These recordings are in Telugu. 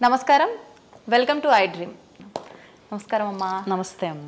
నమస్కారం వెల్కమ్ టు ఐ డ్రీమ్ నమస్కారం అమ్మా నమస్తే అమ్మ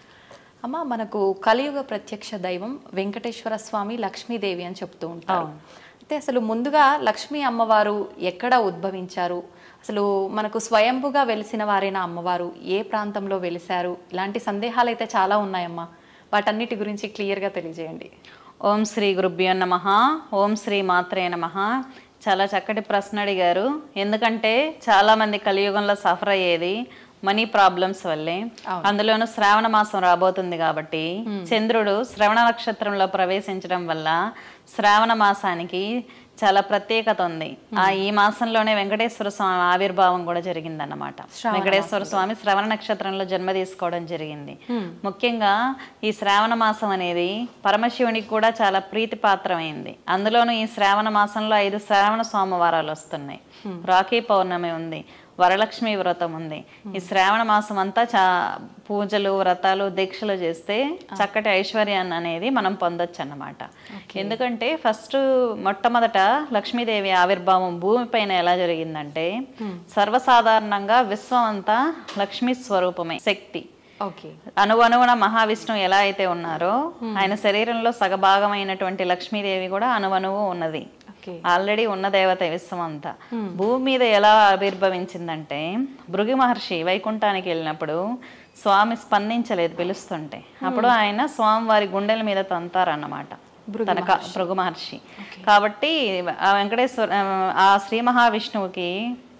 అమ్మ మనకు కలియుగ ప్రత్యక్ష దైవం వెంకటేశ్వర స్వామి లక్ష్మీదేవి అని చెప్తూ ఉంటారు అయితే అసలు ముందుగా లక్ష్మీ అమ్మవారు ఎక్కడ ఉద్భవించారు అసలు మనకు స్వయంభుగా వెలిసిన వారైన అమ్మవారు ఏ ప్రాంతంలో వెలిశారు ఇలాంటి సందేహాలు అయితే చాలా ఉన్నాయమ్మా వాటన్నిటి గురించి క్లియర్గా తెలియజేయండి ఓం శ్రీ గురుభ్యో నమ ఓం శ్రీ మాత్రే నమ చాలా చక్కటి ప్రశ్న అడిగారు ఎందుకంటే చాలా మంది కలియుగంలో సఫర్ అయ్యేది మనీ ప్రాబ్లమ్స్ వల్లే అందులోనూ శ్రావణ మాసం రాబోతుంది కాబట్టి చంద్రుడు శ్రవణ నక్షత్రంలో ప్రవేశించడం వల్ల శ్రావణ మాసానికి చాలా ప్రత్యేకత ఉంది ఆ ఈ మాసంలోనే వెంకటేశ్వర స్వామి ఆవిర్భావం కూడా జరిగిందన్నమాట వెంకటేశ్వర స్వామి శ్రవణ నక్షత్రంలో జన్మ తీసుకోవడం జరిగింది ముఖ్యంగా ఈ శ్రావణ మాసం అనేది పరమశివునికి కూడా చాలా ప్రీతిపాత్రమైంది అందులోనూ ఈ శ్రావణ మాసంలో ఐదు శ్రావణ సోమవారాలు వస్తున్నాయి రాఖీ పౌర్ణమి ఉంది వరలక్ష్మి వ్రతం ఉంది ఈ శ్రావణ మాసం అంతా చా పూజలు వ్రతాలు దీక్షలు చేస్తే చక్కటి ఐశ్వర్యాన్ని అనేది మనం పొందొచ్చు అన్నమాట ఎందుకంటే ఫస్ట్ మొట్టమొదట లక్ష్మీదేవి ఆవిర్భావం భూమిపైన ఎలా జరిగిందంటే సర్వసాధారణంగా విశ్వం అంతా లక్ష్మీ స్వరూపమే శక్తి ఓకే అణువణువున మహావిష్ణువు ఎలా అయితే ఉన్నారో ఆయన శరీరంలో సగభాగమైనటువంటి లక్ష్మీదేవి కూడా అణువణువు ఉన్నది ఓకే ఆల్రెడీ ఉన్న దేవత విశ్వం అంతా భూమి మీద ఎలా ఆవిర్భవించిందంటే భృగి మహర్షి వైకుంఠానికి వెళ్ళినప్పుడు స్వామి స్పందించలేదు పిలుస్తుంటే అప్పుడు ఆయన స్వామి వారి గుండెల మీద తంతారన్నమాట తనక భృగు మహర్షి కాబట్టి ఆ వెంకటేశ్వర ఆ శ్రీ మహావిష్ణువుకి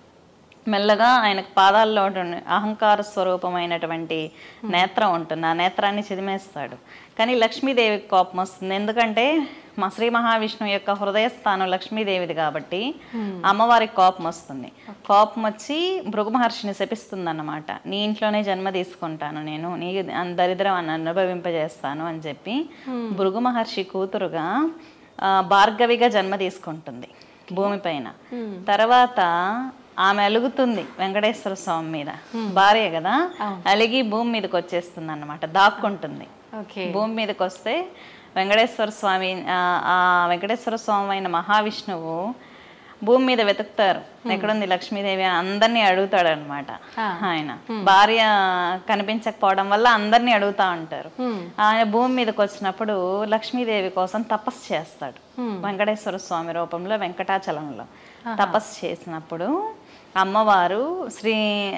మెల్లగా ఆయనకు పాదాల్లో ఉన్న అహంకార స్వరూపమైనటువంటి నేత్రం ఉంటుంది ఆ నేత్రాన్ని చిదిమేస్తాడు కానీ లక్ష్మీదేవికి కోపం వస్తుంది ఎందుకంటే మా శ్రీ మహావిష్ణువు యొక్క హృదయ స్థానం లక్ష్మీదేవిది కాబట్టి అమ్మవారికి కోపం వస్తుంది కోపం వచ్చి భృగు మహర్షిని శపిస్తుంది అన్నమాట నీ ఇంట్లోనే జన్మ తీసుకుంటాను నేను నీ దరిద్రం అని అనుభవింపజేస్తాను అని చెప్పి భృగు మహర్షి కూతురుగా ఆ, భార్గవిగా జన్మ తీసుకుంటుంది భూమిపైన తర్వాత ఆమె అలుగుతుంది వెంకటేశ్వర స్వామి మీద భార్య కదా అలిగి భూమి మీదకి వచ్చేస్తుంది అన్నమాట దాక్కుంటుంది ఓకే భూమి మీదకి వస్తే వెంకటేశ్వర స్వామి ఆ, ఆ వెంకటేశ్వర స్వామి అయిన మహావిష్ణువు భూమి మీద వెతుకుతారు ఎక్కడుంది లక్ష్మీదేవి అని అందరినీ అడుగుతాడు అనమాట ఆయన భార్య కనిపించకపోవడం వల్ల అందరినీ అడుగుతా ఉంటారు ఆయన భూమి మీదకి వచ్చినప్పుడు లక్ష్మీదేవి కోసం తపస్సు చేస్తాడు వెంకటేశ్వర స్వామి రూపంలో వెంకటాచలంలో తపస్సు చేసినప్పుడు అమ్మవారు శ్రీ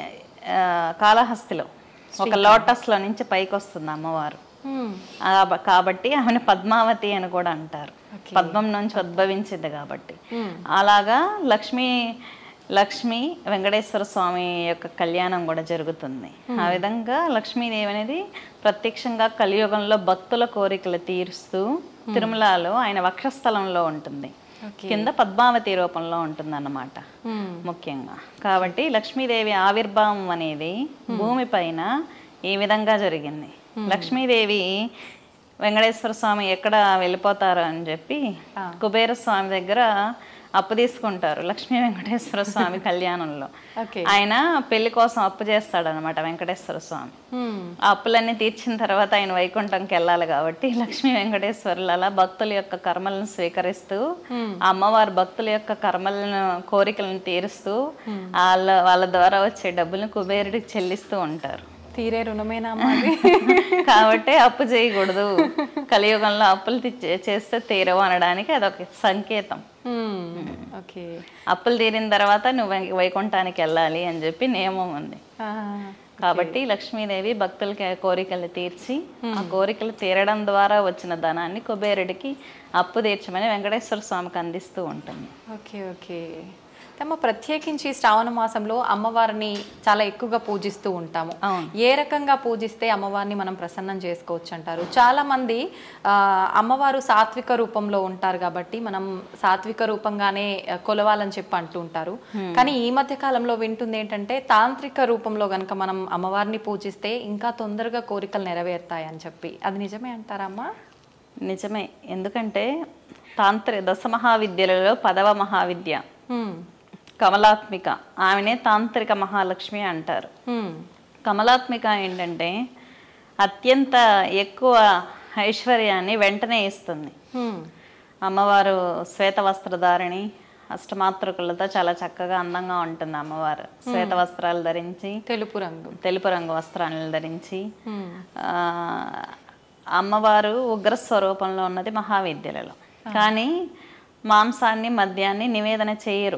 ఆ, కాళహస్తిలో ఒక లోటస్ లో నుంచి పైకి వస్తుంది అమ్మవారు ఆ- కాబట్టి ఆమెను పద్మావతి అని కూడా అంటారు పద్మం నుంచి ఉద్భవించింది కాబట్టి అలాగా లక్ష్మీ లక్ష్మి వెంకటేశ్వర స్వామి యొక్క కళ్యాణం కూడా జరుగుతుంది ఆ విధంగా లక్ష్మీదేవి అనేది ప్రత్యక్షంగా కలియుగంలో భక్తుల కోరికలు తీరుస్తూ తిరుమలలో ఆయన వక్షస్థలంలో ఉంటుంది కింద పద్మావతి రూపంలో ఉంటుంది అన్నమాట ముఖ్యంగా కాబట్టి లక్ష్మీదేవి ఆవిర్భావం అనేది భూమిపైన ఈ విధంగా జరిగింది లక్ష్మీదేవి వెంకటేశ్వర స్వామి ఎక్కడ వెళ్ళిపోతారు అని చెప్పి కుబేర స్వామి దగ్గర అప్పు తీసుకుంటారు లక్ష్మీ వెంకటేశ్వర స్వామి కళ్యాణంలో ఓకే ఆయన పెళ్లి కోసం అప్పు చేస్తాడనమాట వెంకటేశ్వర స్వామి ఆ అప్పులన్నీ తీర్చిన తర్వాత ఆయన వైకుంఠంకి వెళ్ళాలి కాబట్టి లక్ష్మీ వెంకటేశ్వరులు అలా భక్తుల యొక్క కర్మలను స్వీకరిస్తూ ఆ అమ్మవారి భక్తుల యొక్క కర్మలను కోరికలను తీరుస్తూ వాళ్ళ వాళ్ళ ద్వారా వచ్చే డబ్బులను కుబేరుడికి చెల్లిస్తూ ఉంటారు తీరే రుణమేనా మాది కాబట్టి అప్పు చేయకూడదు కలియుగంలో అప్పులు తెచ్చే- చేస్తే తీరవు అనడానికి అదొక సంకేతం ఓకే అప్పులు తీరిన తర్వాత నువ్వు వై- వైకుంఠానికి వెళ్ళాలి అని చెప్పి నియమం ఉంది కాబట్టి లక్ష్మీదేవి భక్తులకి కోరికలు తీర్చి ఆ కోరికలు తీరడం ద్వారా వచ్చిన ధనాన్ని కుబేరుడికి అప్పు తీర్చమని వెంకటేశ్వర స్వామికి అందిస్తూ ఉంటుంది ఓకే ఓకే తమ ప్రత్యేకించి శ్రావణ మాసంలో అమ్మవారిని చాలా ఎక్కువగా పూజిస్తూ ఉంటాము అవును. ఏ రకంగా పూజిస్తే అమ్మవారిని మనం ప్రసన్నం చేసుకోవచ్చు అంటారు చాలా మంది ఆ, అమ్మవారు సాత్విక రూపంలో ఉంటారు కాబట్టి మనం సాత్విక రూపంగానే ఆ, కొలవాలని చెప్పి అంటూ ఉంటారు కానీ ఈ మధ్య కాలంలో వింటుంది ఏంటంటే తాంత్రిక రూపంలో గనక మనం అమ్మవారిని పూజిస్తే ఇంకా తొందరగా కోరికలు నెరవేరుతాయి అని చెప్పి అది నిజమే అంటారమ్మా నిజమే ఎందుకంటే తాంత్రి దశ మహావిద్యలలో పదవ మహావిద్య హ్మ్. కమలాత్మిక ఆమెనే తాంత్రిక మహాలక్ష్మి అంటారు హ్మ్. కమలాత్మిక ఏంటంటే అత్యంత ఎక్కువ ఐశ్వర్యాన్ని వెంటనే ఇస్తుంది హ్మ్. అమ్మవారు శ్వేత వస్త్రధారిణి అష్టమాతృకులతో చాలా చక్కగా అందంగా ఉంటుంది అమ్మవారు శ్వేత వస్త్రాలు ధరించి తెలుపు రంగు తెలుపు రంగు వస్త్రాలను ధరించి మ్మ్. ఆ, అమ్మవారు ఉగ్ర స్వరూపంలో ఉన్నది మహావిద్యలలో కానీ మాంసాన్ని మద్యాన్ని నివేదన చేయరు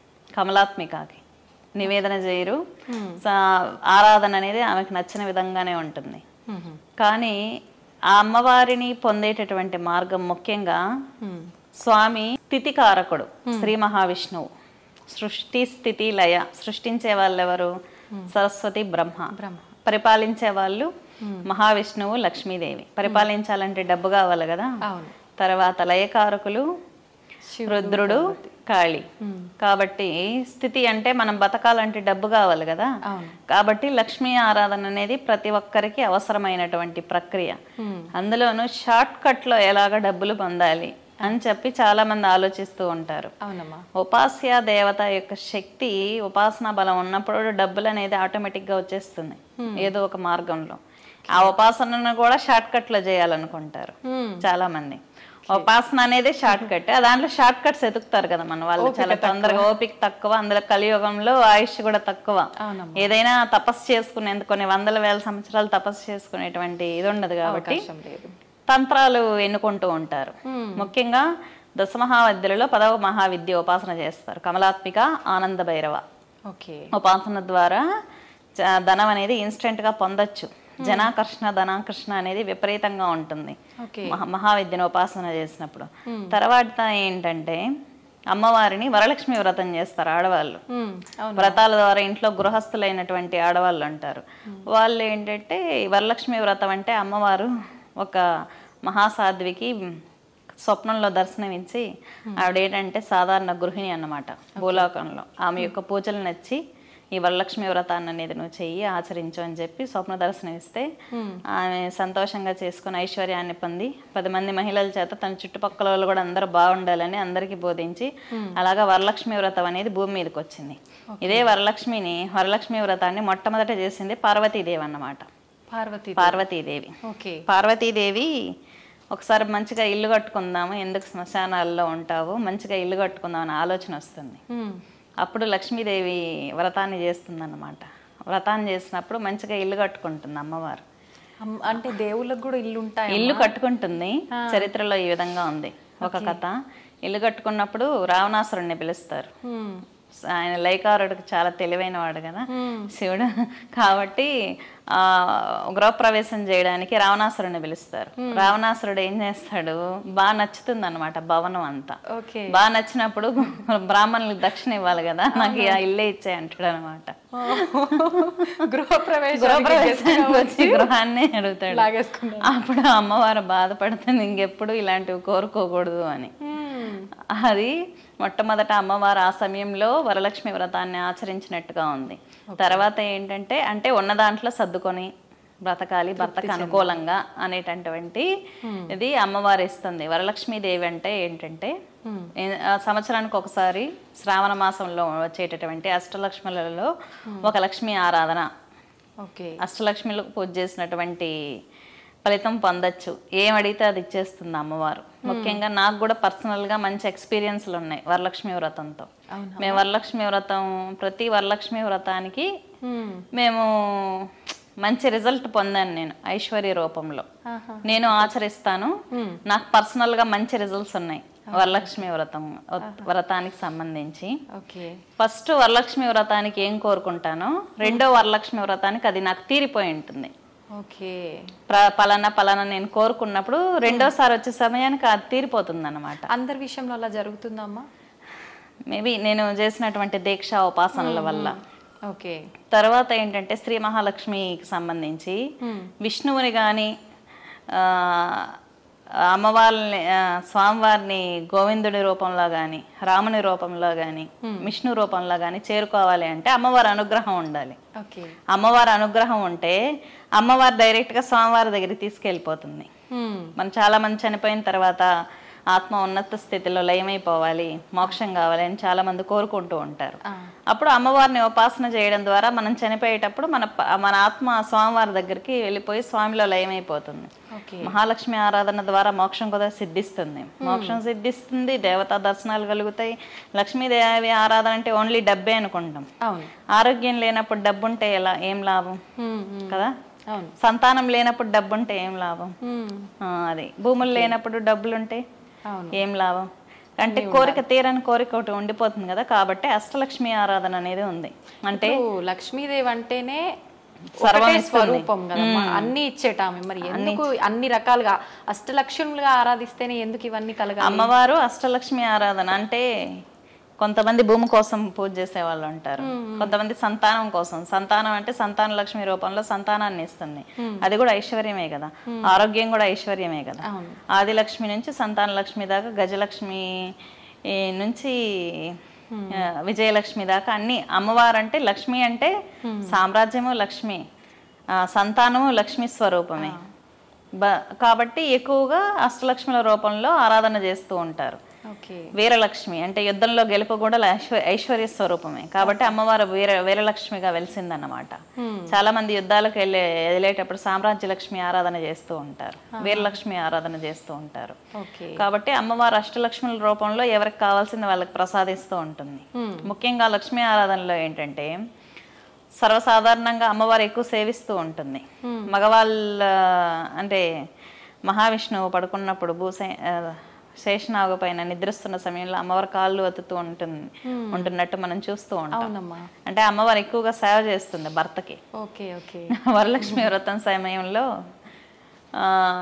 కమలాత్మికకి నివేదన చేయరు సా- ఆరాధన అనేది ఆమెకు నచ్చిన విధంగానే ఉంటుంది మ్మ్. కానీ ఆ అమ్మవారిని పొందేటటువంటి మార్గం ముఖ్యంగా మ్మ్. స్వామి స్థితికారకుడు శ్రీ మహావిష్ణువు సృష్టి స్థితి లయ సృష్టించే వాళ్ళు ఎవరు సరస్వతి బ్రహ్మ బ్రహ్మ. పరిపాలించే వాళ్ళు మహావిష్ణువు లక్ష్మీదేవి పరిపాలించాలంటే డబ్బు కావాలి కదా అవును తర్వాత లయకారకులు శివుడు, రుద్రుడు కాళి కాబట్టి స్థితి అంటే మనం బతకాలంటే డబ్బు కావాలి కదా అవును కాబట్టి లక్ష్మీ ఆరాధన అనేది ప్రతి ఒక్కరికి అవసరమైనటువంటి ప్రక్రియ మ్మ్. అందులోనూ షార్ట్ కట్లో ఎలాగ డబ్బులు పొందాలి అని చెప్పి చాలా మంది ఆలోచిస్తూ ఉంటారు అవునమ్మా ఉపాస్య దేవత యొక్క శక్తి ఉపాసనా బలం ఉన్నప్పుడు డబ్బులు అనేది ఆటోమేటిక్ గా వచ్చేస్తుంది ఏదో ఒక మార్గంలో ఆ ఉపాసనను కూడా షార్ట్ కట్ లో చేయాలనుకుంటారు మ్మ్. చాలా మంది ఉపాసన అనేది షార్ట్ కట్ దాంట్లో షార్ట్ కట్స్ ఎతుకుతారు కదా మన వాళ్ళు చాలా తొందరగా ఓపిక తక్కువ అందులో కలియుగంలో ఆయుష్ కూడా తక్కువ అవునమ్మా ఏదైనా తపస్సు చేసుకునేందుకు కొన్ని వందల వేల సంవత్సరాలు తపస్సు చేసుకునేటువంటి ఇది ఉండదు కాబట్టి అవకాశం లేదు తంత్రాలు ఎన్నుకుంటూ ఉంటారు ముఖ్యంగా దశ మహావిద్యలలో పదవ మహావిద్య ఉపాసన చేస్తారు కమలాత్మిక ఆనంద భైరవ ఓకే ఉపాసన ద్వారా చ- ధనం అనేది ఇన్స్టెంట్ గా పొందొచ్చు జనాకర్షణ ధనాకర్షణ అనేది విపరీతంగా ఉంటుంది ఓకే మహా మహావిద్యను ఉపాసన చేసినప్పుడు తర్వాత ఏంటంటే అమ్మవారిని వరలక్ష్మి వ్రతం చేస్తారు ఆడవాళ్ళు మ్మ్. అవును వ్రతాల ద్వారా ఇంట్లో గృహస్థులైనటువంటి ఆడవాళ్ళు అంటారు వాళ్ళు ఏంటంటే ఈ వరలక్ష్మి వ్రతం అంటే అమ్మవారు ఒక మహాసాధ్వికి స్వప్నంలో దర్శనమిచ్చి ఆవిడ ఏంటంటే సాధారణ గృహిణి అన్నమాట భూలోకంలో ఆమె యొక్క పూజలు నచ్చి ఈ వరలక్ష్మి వ్రతాన్ని అనేది నువ్వు చెయ్యి ఆచరించు అని చెప్పి స్వప్న దర్శనం ఇస్తే ఆమె సంతోషంగా చేసుకుని ఐశ్వర్యాన్ని పొంది పది మంది మహిళల చేత తన చుట్టుపక్కల వాళ్ళు కూడా అందరూ బాగుండాలని అందరికీ బోధించి అలాగా వరలక్ష్మి వ్రతం అనేది భూమి మీదకి వచ్చింది ఇదే వరలక్ష్మిని వరలక్ష్మి వ్రతాన్ని మొట్టమొదట చేసింది పార్వతీదేవి అన్నమాట పార్వతి పార్వతీదేవి ఓకే పార్వతీదేవి ఒకసారి మంచిగా ఇల్లు కట్టుకుందాము ఎందుకు శ్మశానాల్లో ఉంటావు మంచిగా ఇల్లు కట్టుకుందాం అనే ఆలోచన వస్తుంది మ్మ్. అప్పుడు లక్ష్మీదేవి వ్రతాన్ని చేస్తుందన్నమాట వ్రతాన్ని చేసినప్పుడు మంచిగా ఇల్లు కట్టుకుంటుంది అమ్మవారు అమ్- అంటే దేవుళ్ళకి కూడా ఇల్లు ఉంటాయి ఇల్లు కట్టుకుంటుంది చరిత్రలో ఈ విధంగా ఉంది ఒక కథ ఇల్లు కట్టుకున్నప్పుడు రావణాసురుణ్ణి పిలుస్తారు ఆయన లైకారుడికి చాలా తెలివైన వాడు కదా శివుడు కాబట్టి ఆ గృహప్రవేశం చేయడానికి రావణాసురుని పిలుస్తారు రావణాసురుడు ఏం చేస్తాడు బాగా నచ్చుతుంది అనమాట భవనం అంతా ఓకే బాగా నచ్చినప్పుడు బ్రాహ్మణులకు దక్షిణ ఇవ్వాలి కదా నాకు ఆ ఇల్లే ఇచ్చే అంటాడు అనమాట గృహప్రవేశం గృహప్రవేశానికి వచ్చి గృహాన్ని అడుగుతాడు లాగేసుకున్నాను అప్పుడు అమ్మవారు బాధపడుతుంది ఇంకెప్పుడు ఇలాంటివి కోరుకోకూడదు అని అది మొట్టమొదట అమ్మవారు ఆ సమయంలో వరలక్ష్మి వ్రతాన్ని ఆచరించినట్టుగా ఉంది తర్వాత ఏంటంటే అంటే ఉన్న దాంట్లో సర్దుకొని బ్రతకాలి భర్తకు అనుకూలంగా అనేటటువంటి ఇది అమ్మవారు ఇస్తుంది వరలక్ష్మీదేవి అంటే ఏంటంటే ఏ- ఆ సంవత్సరానికి ఒకసారి శ్రావణ మాసంలో వచ్చేటటువంటి అష్టలక్ష్ములలో ఒక లక్ష్మీ ఆరాధన ఓకే అష్టలక్ష్మిలకు పూజ చేసినటువంటి ఫలితం పొందొచ్చు ఏం అడిగితే అది ఇచ్చేస్తుంది అమ్మవారు ముఖ్యంగా నాకు కూడా పర్సనల్ గా మంచి ఎక్స్పీరియన్స్లు ఉన్నాయి వరలక్ష్మి వ్రతంతో అవునా? మేము వరలక్ష్మి వ్రతం ప్రతి వరలక్ష్మి వ్రతానికి మ్మ్. మేము మంచి రిజల్ట్ పొందాను నేను ఐశ్వర్య రూపంలో ఆహా. నేను ఆచరిస్తాను నాకు పర్సనల్ గా మంచి రిజల్ట్స్ ఉన్నాయి వరలక్ష్మి వ్రతం వ్రతానికి సంబంధించి ఓకే ఫస్ట్ వరలక్ష్మి వ్రతానికి ఏం కోరుకుంటానో రెండో వరలక్ష్మి వ్రతానికి అది నాకు తీరిపోయి ఉంటుంది ఓకే ప్ర- పలానా పలానా నేను కోరుకున్నప్పుడు రెండోసారి వచ్చే సమయానికి అది తీరిపోతుంది అనమాట అందరి విషయంలో అలా జరుగుతుందమ్మా మేబీ నేను చేసినటువంటి దీక్ష ఉపాసనల వల్ల ఓకే తర్వాత ఏంటంటే శ్రీ మహాలక్ష్మికి సంబంధించి విష్ణువుని కానీ అమ్మవారిని ఆ, స్వామివారిని గోవిందుడి రూపంలో కానీ రాముని రూపంలో కానీ విష్ణు రూపంలో కానీ చేరుకోవాలి అంటే అమ్మవారి అనుగ్రహం ఉండాలి ఓకే అమ్మవారి అనుగ్రహం ఉంటే అమ్మవారు డైరెక్ట్గా స్వామివారి దగ్గరికి తీసుకెళ్ళిపోతుంది మ్మ్. మనం చాలా మంది చనిపోయిన తర్వాత ఆత్మ ఉన్నత స్థితిలో లయమైపోవాలి మోక్షం కావాలి అని చాలా మంది కోరుకుంటూ ఉంటారు ఆ. అప్పుడు అమ్మవారిని ఉపాసన చేయడం ద్వారా మనం చనిపోయేటప్పుడు మన ప- మన ఆత్మ స్వామివారి దగ్గరికి వెళ్ళిపోయి స్వామిలో లయమైపోతుంది ఓకే మహాలక్ష్మి ఆరాధన ద్వారా మోక్షం కూడా సిద్ధిస్తుంది మోక్షం సిద్ధిస్తుంది దేవతా దర్శనాలు కలుగుతాయి లక్ష్మీదేవి ఆరాధన అంటే ఓన్లీ డబ్బే అనుకుంటాం అవును ఆరోగ్యం లేనప్పుడు డబ్బు ఉంటే ఎలా ఏం లాభం ఉమ్, ఉమ్. కదా అవును సంతానం లేనప్పుడు డబ్బు ఉంటే ఏం లాభం ఉమ్, ఆ, అది భూములు లేనప్పుడు డబ్బులుంటే అవును ఏం లాభం అంటే కోరిక తీరని కోరిక ఒకటి ఉండిపోతుంది కదా కాబట్టి అష్టలక్ష్మి ఆరాధన అనేది ఉంది అంటే ఇప్పుడు లక్ష్మీదేవి అంటేనే సర్వం ఒకటే ఇస్తుంది. స్వరూపం కదా అన్ని ఇచ్చేటామె మరి ఎందుకు అన్ని రకాలుగా అష్టలక్ష్ములుగా ఆరాధిస్తేనే ఎందుకు ఇవన్నీ కలగాలి అమ్మవారు అష్టలక్ష్మి ఆరాధన అంటే కొంతమంది భూమి కోసం పూజ చేసే వాళ్ళు ఉంటారు కొంతమంది సంతానం కోసం సంతానం అంటే సంతాన లక్ష్మి రూపంలో సంతానాన్ని ఇస్తుంది అది కూడా ఐశ్వర్యమే కదా ఆరోగ్యం కూడా ఐశ్వర్యమే కదా అవును ఆదిలక్ష్మి నుంచి సంతాన లక్ష్మి దాకా గజలక్ష్మి ఈ నుంచి ఆ, విజయలక్ష్మి దాకా అన్ని అమ్మవారు అంటే లక్ష్మి అంటే సామ్రాజ్యము లక్ష్మి ఆ, సంతానము లక్ష్మి స్వరూపమే బ కాబట్టి ఎక్కువగా అష్టలక్ష్మిల రూపంలో ఆరాధన చేస్తూ ఉంటారు ఓకే వీరలక్ష్మి అంటే యుద్ధంలో గెలుపు కూడా ఐశ్వ- ఐశ్వర్య స్వరూపమే కాబట్టి అమ్మవారు వీర వీరలక్ష్మిగా వెలిసిందన్నమాట చాలా మంది యుద్ధాలకు వెళ్ళే వెళ్ళేటప్పుడు సామ్రాజ్య లక్ష్మి ఆరాధన చేస్తూ ఉంటారు వీరలక్ష్మి ఆరాధన చేస్తూ ఉంటారు ఓకే కాబట్టి అమ్మవారు అష్టలక్ష్ముల రూపంలో ఎవరికి కావాల్సింది వాళ్ళకి ప్రసాదిస్తూ ఉంటుంది ముఖ్యంగా లక్ష్మీ ఆరాధనలో ఏంటంటే సర్వసాధారణంగా అమ్మవారు ఎక్కువ సేవిస్తూ ఉంటుంది మగవాళ్ళ అంటే మహావిష్ణువు పడుకున్నప్పుడు భూసే ఆ, శేషనాగు పైన నిద్రిస్తున్న సమయంలో అమ్మవారి కాళ్ళు ఒత్తుతూ ఉంటుంది ఉంటున్నట్టు మనం చూస్తూ ఉంటాం అవునమ్మా అంటే అమ్మవారు ఎక్కువగా సేవ చేస్తుంది భర్తకి ఓకే ఓకే వరలక్ష్మి వ్రతం సమయంలో ఆ,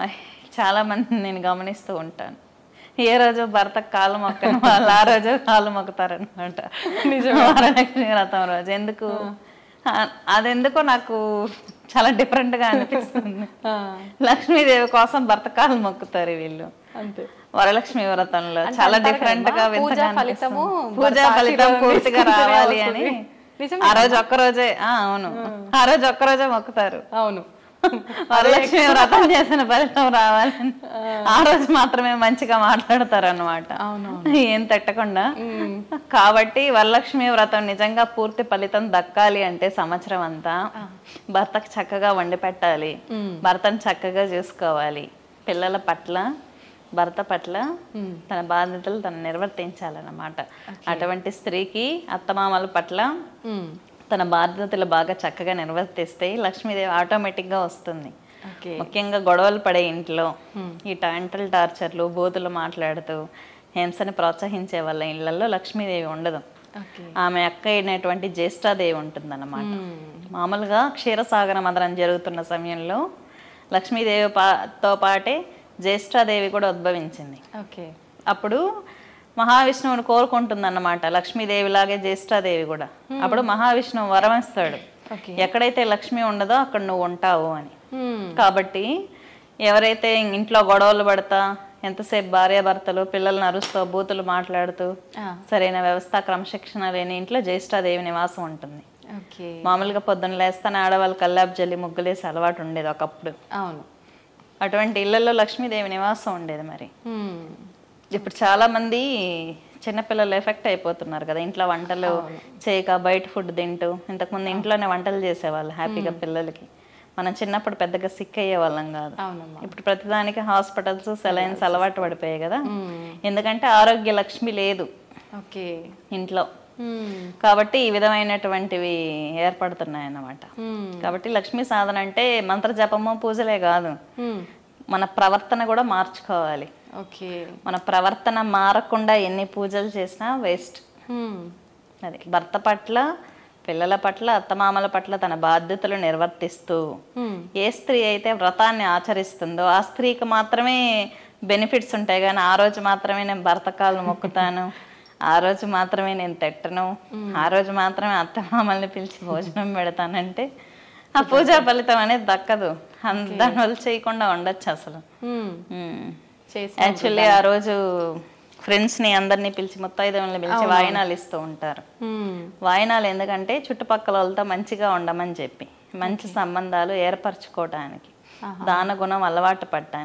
చాలా మంది నేను గమనిస్తూ ఉంటాను ఏ రోజు భర్త కాలు మొక్కను వాళ్ళు ఆ రోజు కాలు మొక్కుతారనమాట వరలక్ష్మి వ్రతం రోజు ఎందుకు ఆ, అదెందుకో నాకు చాలా డిఫరెంట్ గా అనిపిస్తుంది ఆ, లక్ష్మీదేవి కోసం భర్త కాలు మొక్కుతారు వీళ్ళు అంతే వరలక్ష్మి వ్రతంలో చాలా అంటారు డిఫరెంట్ గా కదమ్మా, వింతగా పూజా ఫలితము అనిపిస్తుంది. పూజా భర్త ఫలితం ఆశీర్వాదం పూర్తిగా తీసుకుంటూనే రావాలి వస్తుంది. అని నిజమే ఆ రోజు ఒక్క రోజే ఆ అవును ఆ రోజు ఒక్క రోజే మొక్కుతారు అవును వరలక్ష్మి వ్రతం చేసిన ఫలితం రావాలని ఆ రోజు మాత్రమే మంచిగా మాట్లాడతారు అనమాట అవునవును ఏం తట్టకుండా కాబట్టి వరలక్ష్మి వ్రతం నిజంగా పూర్తి ఫలితం దక్కాలి అంటే సంవత్సరం అంతా భర్తకు చక్కగా వండి పెట్టాలి భర్తను చక్కగా చూసుకోవాలి పిల్లల పట్ల భర్త పట్ల తన బాధ్యతలు తను నిర్వర్తించాలన్నమాట అటువంటి స్త్రీకి అత్తమామల పట్ల ఉమ్, తన బాధ్యతలు బాగా చక్కగా నిర్వర్తిస్తే లక్ష్మీదేవి ఆటోమేటిక్గా వస్తుంది ఓకే ముఖ్యంగా గొడవలు పడే ఇంట్లో ఈ టాంటల్ టార్చర్లు బూతులు మాట్లాడుతూ హింసని ప్రోత్సహించే వాళ్ళ ఇళ్లలో లక్ష్మీదేవి ఉండదు ఓకే ఆమె అక్క అయినటువంటి జ్యేష్ఠాదేవి ఉంటుందన్నమాట మామూలుగా క్షీరసాగర మదనం జరుగుతున్న సమయంలో లక్ష్మీదేవి పాతో పాటే జ్యేష్ఠాదేవి కూడా ఉద్భవించింది ఓకే అప్పుడు మహావిష్ణువుని కోరుకుంటుందన్నమాట లక్ష్మీదేవిలాగే జ్యేష్ఠాదేవి కూడా అప్పుడు మహావిష్ణువు వరం ఇస్తాడు ఓకే ఎక్కడైతే లక్ష్మి ఉండదో అక్కడ నువ్వు ఉంటావు అని ఉమ్, కాబట్టి ఎవరైతే ఇంట్లో గొడవలు పడతా ఎంతసేపు భార్యాభర్తలు పిల్లల్ని అరుస్తూ బూతులు మాట్లాడుతూ ఆ, సరైన వ్యవస్థ క్రమశిక్షణ లేని ఇంట్లో జ్యేష్ఠాదేవి నివాసం ఉంటుంది ఓకే మామూలుగా పొద్దున్న లేస్తానే ఆడవాళ్ళు కల్లాపు జల్లి ముగ్గులేసి అలవాటు ఉండేది ఒకప్పుడు అవును అటువంటి ఇళ్లలో లక్ష్మీదేవి నివాసం ఉండేది మరి ఉమ్, ఇప్పుడు చాలా మంది చిన్నపిల్లలు ఎఫెక్ట్ అయిపోతున్నారు కదా ఇంట్లో వంటలు చేయక బయట ఫుడ్ తింటూ ఇంతకుముందు ఇంట్లోనే వంటలు చేసేవాళ్ళు హ్యాపీగా పిల్లలకి మనం చిన్నప్పుడు పెద్దగా సిక్ అయ్యే వాళ్ళం కాదు అవునమ్మా ఇప్పుడు ప్రతిదానికి హాస్పిటల్స్ సెలైన్స్ అలవాటు పడిపోయాయి కదా ఉమ్, ఎందుకంటే ఆరోగ్య లక్ష్మి లేదు ఓకే ఇంట్లో ఉమ్, కాబట్టి ఈ విధమైనటువంటివి ఏర్పడుతున్నాయి అన్నమాట ఉమ్, కాబట్టి లక్ష్మీ సాధన అంటే మంత్ర జపము పూజలే కాదు ఉమ్, మన ప్రవర్తన కూడా మార్చుకోవాలి ఓకే మన ప్రవర్తన మారకుండా ఎన్ని పూజలు చేసినా వేస్ట్ ఉమ్, అది భర్త పట్ల పిల్లల పట్ల అత్తమామల పట్ల తన బాధ్యతలు నిర్వర్తిస్తూ ఉమ్, ఏ స్త్రీ అయితే వ్రతాన్ని ఆచరిస్తుందో ఆ స్త్రీకి మాత్రమే బెనిఫిట్స్ ఉంటాయి కానీ ఆ రోజు మాత్రమే నేను భర్త కాళ్ళు మొక్కుతాను ఆ రోజు మాత్రమే నేను తిట్టను ఆ రోజు మాత్రమే అత్తమామల్ని పిలిచి భోజనం పెడతానంటే ఆ పూజా ఫలితం అనేది దక్కదు అన్- దానివల్ల చేయకుండా ఉండొచ్చు అసలు ఉమ్, ఉమ్. చేసి యాక్చువల్లీ ఆ రోజు ఫ్రెండ్స్ ని అందరినీ పిలిచి ముత్తైదవుల్ని పిలిచి వాయినాలు ఇస్తూ ఉంటారు ఉమ్, వాయినాలు ఎందుకంటే చుట్టుపక్కల వాళ్ళతో మంచిగా ఉండమని చెప్పి మంచి సంబంధాలు ఏర్పరచుకోవటానికి దాన గుణం అలవాటు పడటానికి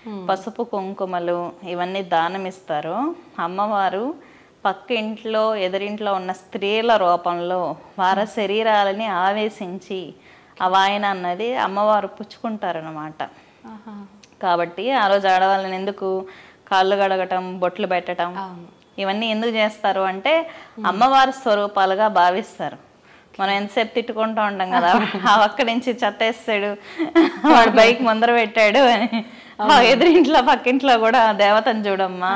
పసుపు కుంకుమలు ఇవన్నీ దానం ఇస్తారో అమ్మవారు పక్క ఇంట్లో ఎదురింట్లో ఉన్న స్త్రీల రూపంలో వారి శరీరాలని ఆవేశించి ఆ వాయన అన్నది అమ్మవారు పుచ్చుకుంటారనమాట ఆహా. కాబట్టి ఆ రోజు ఆడవాళ్ళని ఎందుకు కాళ్ళు గడగటం బొట్లు పెట్టడం అవును ఇవన్నీ ఎందుకు చేస్తారు అంటే అమ్మవారి స్వరూపాలుగా భావిస్తారు మనం ఎంతసేపు తిట్టుకుంటూ ఉంటాం కదా ఆ ఒక్క నుంచి చెత్తేస్తాడు వాడు బైక్ ముందర పెట్టాడు అని ఆ ఎదురింట్లో పక్కింట్లో కూడా దేవతను చూడమ్మా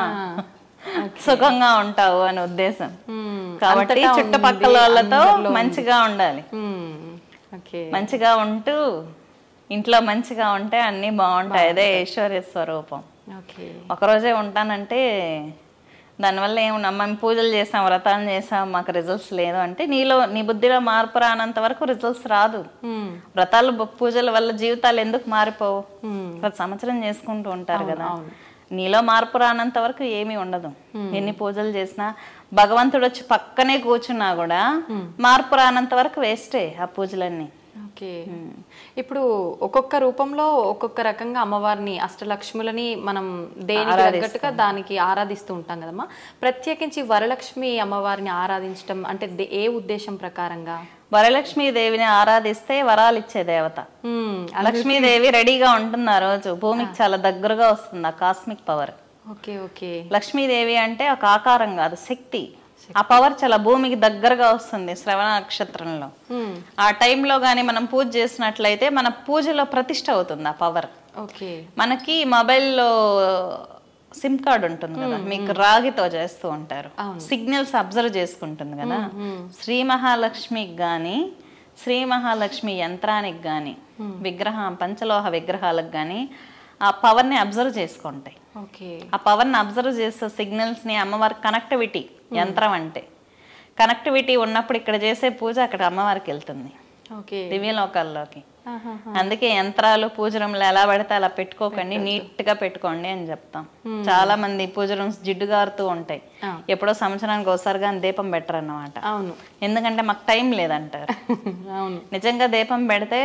సుఖంగా ఉంటావు అని ఉద్దేశం మ్మ్. కాబట్టి అంతటా ఉంది, చుట్టుపక్కల వాళ్ళతో అందరిలో ఉంది. మంచిగా ఉండాలి మ్మ్. ఓకే మంచిగా ఉంటూ ఇంట్లో మంచిగా ఉంటే అన్నీ బాగుంటాయి అదే ఐశ్వర్య స్వరూపం ఓకే ఒకరోజే ఉంటానంటే దానివల్ల ఏమన్నా మేము పూజలు చేసాం వ్రతాలు చేసాం మాకు రిజల్ట్స్ లేదు అంటే నీలో నీ బుద్ధిలో మార్పు రానంత వరకు రిజల్ట్స్ రాదు మ్మ్. వ్రతాలు బ- పూజల వల్ల జీవితాలు ఎందుకు మారిపోవు మ్మ్. ప్రతి సంవత్సరం చేసుకుంటూ ఉంటారు కదా అవును. నీలో మార్పు రానంత వరకు ఏమీ ఉండదు ఎన్ని పూజలు చేసినా భగవంతుడు వచ్చి పక్కనే కూర్చున్నా కూడా మార్పు రానంత వరకు వేస్టే ఆ పూజలన్నీ ఓకే ఇప్పుడు ఒక్కొక్క రూపంలో ఒక్కొక్క రకంగా అమ్మవారిని అష్టలక్ష్ములని మనం దేనికి తగ్గట్టుగా దానికి ఆరాధిస్తూ ఉంటాం కదమ్మా ప్రత్యేకించి వరలక్ష్మి అమ్మవారిని ఆరాధించడం అంటే దే- ఏ ఉద్దేశం ప్రకారంగా వరలక్ష్మీ దేవిని ఆరాధిస్తే వరాలు ఇచ్చే దేవత మ్మ్. లక్ష్మీదేవి రెడీగా ఉంటుంది ఆ రోజు భూమికి చాలా దగ్గరగా వస్తుంది ఆ cosmic power okay okay Lakshmidevi అంటే ఒక ఆకారం కాదు శక్తి ఆ పవర్ చాలా భూమికి దగ్గరగా వస్తుంది శ్రవణ నక్షత్రంలో మ్మ్. ఆ టైంలో కానీ మనం పూజ చేసినట్లయితే మన పూజలో ప్రతిష్ట అవుతుంది ఆ పవర్ ఓకే మనకి మొబైల్లో సిమ్ కార్డ్ ఉంటుంది కదా మీకు రాగితో చేస్తూ ఉంటారు సిగ్నల్స్ అబ్జర్వ్ చేసుకుంటుంది కదా శ్రీ మహాలక్ష్మికి కానీ శ్రీ మహాలక్ష్మి యంత్రానికి కానీ విగ్రహం పంచలోహ విగ్రహాలకు కానీ ఆ పవర్ని అబ్జర్వ్ చేసుకుంటాయి ఓకే ఆ పవర్ని అబ్జర్వ్ చేసే సిగ్నల్స్ని అమ్మవారి కనెక్టివిటీ యంత్రం అంటే కనెక్టివిటీ ఉన్నప్పుడు ఇక్కడ చేసే పూజ అక్కడ అమ్మవారికి వెళ్తుంది ఓకే దివ్యలోకాల్లోకి ఆహా. అందుకే యంత్రాలు పూజ రూమ్లు ఎలా పడితే అలా పెట్టుకోకండి నీట్ గా పెట్టుకోండి అని చెప్తాం చాలా మంది పూజ రూమ్స్ జిడ్డు గారుతూ ఉంటాయి ఆ. ఎప్పుడో సంవత్సరానికి ఒకసారి కానీ దీపం పెట్టరు అన్నమాట అవును ఎందుకంటే మాకు టైం లేదంటారు అవును నిజంగా దీపం పెడితే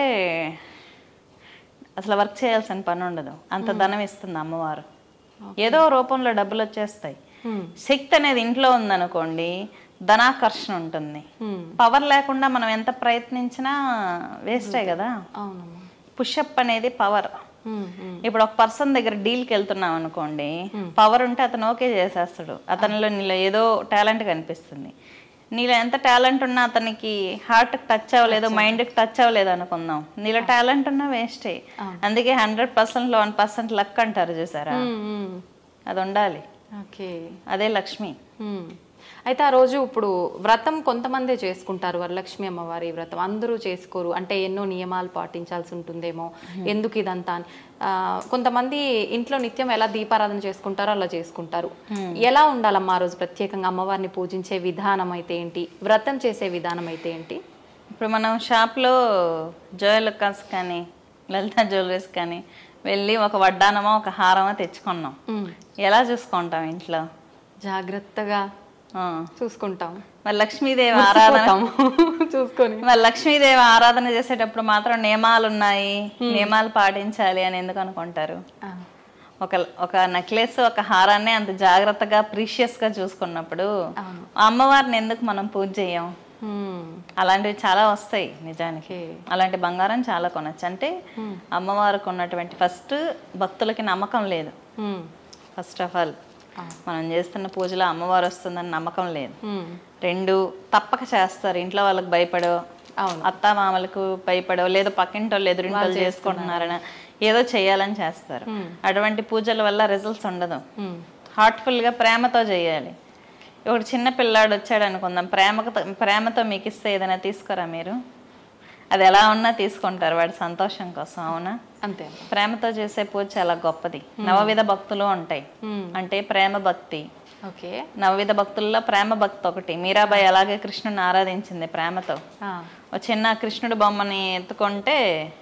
అసలు వర్క్ చేయాల్సిన పని ఉండదు అంత ధనం ఇస్తుంది అమ్మవారు ఏదో రూపంలో డబ్బులు వచ్చేస్తాయి మ్మ్. శక్తి అనేది ఇంట్లో ఉందనుకోండి ధనాకర్షణ ఉంటుంది మ్మ్. పవర్ లేకుండా మనం ఎంత ప్రయత్నించినా వేస్టే కదా అవునమ్మా పుషప్ అనేది పవర్ మ్మ్. మ్మ్. ఇప్పుడు ఒక పర్సన్ దగ్గర డీల్కి వెళ్తున్నాం అనుకోండి పవర్ ఉంటే అతను ఓకే చేసేస్తాడు అతనిలో నీలో ఏదో టాలెంట్ కనిపిస్తుంది నీలో ఎంత టాలెంట్ ఉన్నా అతనికి హార్ట్ టచ్ అవ్వలేదు మైండ్కి టచ్ అవ్వలేదు అనుకుందాం నీలో టాలెంట్ ఉన్నా వేస్టే అందుకే హండ్రెడ్ పర్సెంట్లో వన్ పర్సెంట్ లక్ అంటారు చూసారా మ్మ్. మ్మ్. అది ఉండాలి ఓకే అదే లక్ష్మి మ్మ్. అయితే ఆ రోజు ఇప్పుడు వ్రతం కొంతమందే చేసుకుంటారు వరలక్ష్మి అమ్మవారి వ్రతం అందరూ చేసుకోరు అంటే ఎన్నో నియమాలు పాటించాల్సి ఉంటుందేమో ఎందుకు ఇదంతా అని ఆ, కొంతమంది ఇంట్లో నిత్యం ఎలా దీపారాధన చేసుకుంటారో అలా చేసుకుంటారు ఎలా ఉండాలమ్మా ఆ రోజు ప్రత్యేకంగా అమ్మవారిని పూజించే విధానం అయితే ఏంటి వ్రతం చేసే విధానం అయితే ఏంటి ఇప్పుడు మనం షాప్లో జ్యువెలర్స్ కానీ లలిత జ్యువెలరీస్ కానీ వెళ్ళి ఒక వడ్డానమో ఒక హారమో తెచ్చుకున్నాం మ్మ్. ఎలా చూసుకుంటాం ఇంట్లో జాగ్రత్తగా ఆ. చూసుకుంటాం మరి లక్ష్మీదేవి ఆరాధన మురిసిపోతాము. చూసుకొని మరి లక్ష్మీదేవి ఆరాధన చేసేటప్పుడు మాత్రం నియమాలు ఉన్నాయి నియమాలు పాటించాలి అని ఎందుకు అనుకుంటారు ఆ. ఒక ఒక నెక్లెస్ ఒక హారాన్ని అంత జాగ్రత్తగా ప్రీషియస్ గా చూసుకున్నప్పుడు అవును. అమ్మవారిని ఎందుకు మనం పూజ చేయం మ్మ్. అలాంటివి చాలా వస్తాయి నిజానికి ఓకే. అలాంటి బంగారం చాలా కొనొచ్చు అంటే అమ్మవారికి ఉన్నటువంటి ఫస్ట్ భక్తులకి నమ్మకం లేదు మ్మ్. ఫస్ట్ ఆఫ్ ఆల్ మనం చేస్తున్న పూజలో అమ్మవారు వస్తుందని నమ్మకం లేదు మ్మ్. రెండు తప్పక చేస్తారు ఇంట్లో వాళ్ళకి భయపడో అవును అత్త మామలకు భయపడో లేదు పక్కింటోళ్ళు ఎదురింటోళ్ళు చేసుకుంటున్నారని ఏదో చేయాలని చేస్తారు అటువంటి పూజల వల్ల రిజల్ట్స్ ఉండదు మ్మ్. హార్ట్ఫుల్ గా ప్రేమతో చేయాలి ఒకటి చిన్న పిల్లాడు వచ్చాడు అనుకుందాం ప్రేమతో ప్రేమతో మీకు ఇస్తే ఏదైనా తీసుకోరా మీరు అది ఎలా ఉన్నా తీసుకుంటారు వాడి సంతోషం కోసం అవునా అంతే ప్రేమతో చేసే పూజ చాలా గొప్పది నవవిధ భక్తులు ఉంటాయి మ్మ్. అంటే ప్రేమ భక్తి ఓకే నవవిధ భక్తుల్లో ప్రేమ భక్తి ఒకటి మీరాబాయి అలాగే కృష్ణుని ఆరాధించింది ప్రేమతో ఆ. ఒక చిన్న కృష్ణుడి బొమ్మని ఎత్తుకుంటే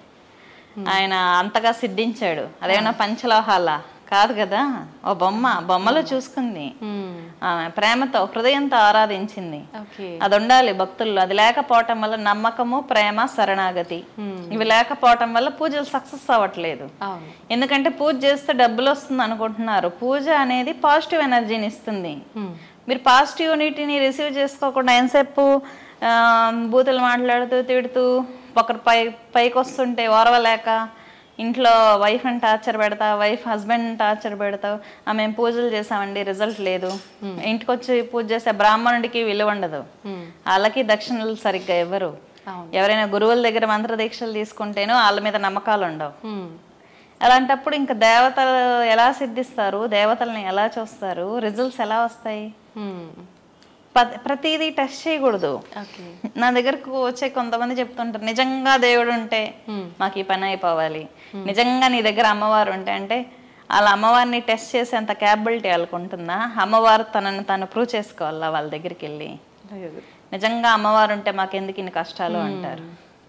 ఆయన అంతగా సిద్ధించాడు అదేమన్నా పంచలోహాల కాదు కదా ఓ బొమ్మ బొమ్మలో చూసుకుంది మ్మ్. ఆమె ప్రేమతో హృదయంతో ఆరాధించింది ఓకే అది ఉండాలి భక్తుల్లో అది లేకపోవటం వల్ల నమ్మకము ప్రేమ శరణాగతి ఇవి లేకపోవటం వల్ల పూజలు సక్సెస్ అవ్వట్లేదు అవును ఎందుకంటే పూజ చేస్తే డబ్బులు వస్తుంది అనుకుంటున్నారు పూజ అనేది పాజిటివ్ ఎనర్జీని ఇస్తుంది Hmm. మీరు పాజిటివిటీని రిసీవ్ చేసుకోకుండా ఎంతసేపు ఆ, బూతులు మాట్లాడుతూ తిడుతూ ఒకరు పై పైకి వస్తుంటే ఓరవలేక ఇంట్లో వైఫ్ని టార్చర్ పెడతా వైఫ్ హస్బెండ్ టార్చర్ పెడతావు ఆ మేము పూజలు చేసామండి రిజల్ట్ లేదు ఇంటికి వచ్చి పూజ చేస్తే బ్రాహ్మణుడికి విలువ ఉండదు Hmm. వాళ్ళకి దక్షిణలు సరిగ్గా ఇవ్వరు అవును ఎవరైనా గురువుల దగ్గర మంత్ర దీక్షలు తీసుకుంటేనో వాళ్ళ మీద నమ్మకాలు ఉండవు Hmm. అలాంటప్పుడు ఇంకా దేవతలు ఎలా సిద్ధిస్తారు దేవతల్ని ఎలా చూస్తారు రిజల్ట్స్ ఎలా వస్తాయి Hmm. ప- ప్రతిదీ టెస్ట్ చేయకూడదు ఓకే నా దగ్గరకు వచ్చే కొంతమంది చెప్తుంటారు నిజంగా దేవుడు ఉంటే మాకు ఈ పని అయిపోవాలి నిజంగా నీ దగ్గర అమ్మవారు ఉంటే అంటే వాళ్ళ అమ్మవారిని టెస్ట్ చేసేంత క్యాపబిలిటీ వాళ్ళకు ఉంటుందా అమ్మవారు తనని తను ప్రూవ్ చేసుకోవాలా వాళ్ళ దగ్గరికి వెళ్ళి లేదు నిజంగా అమ్మవారు ఉంటే మాకు ఎందుకు ఇన్ని కష్టాలు అంటారు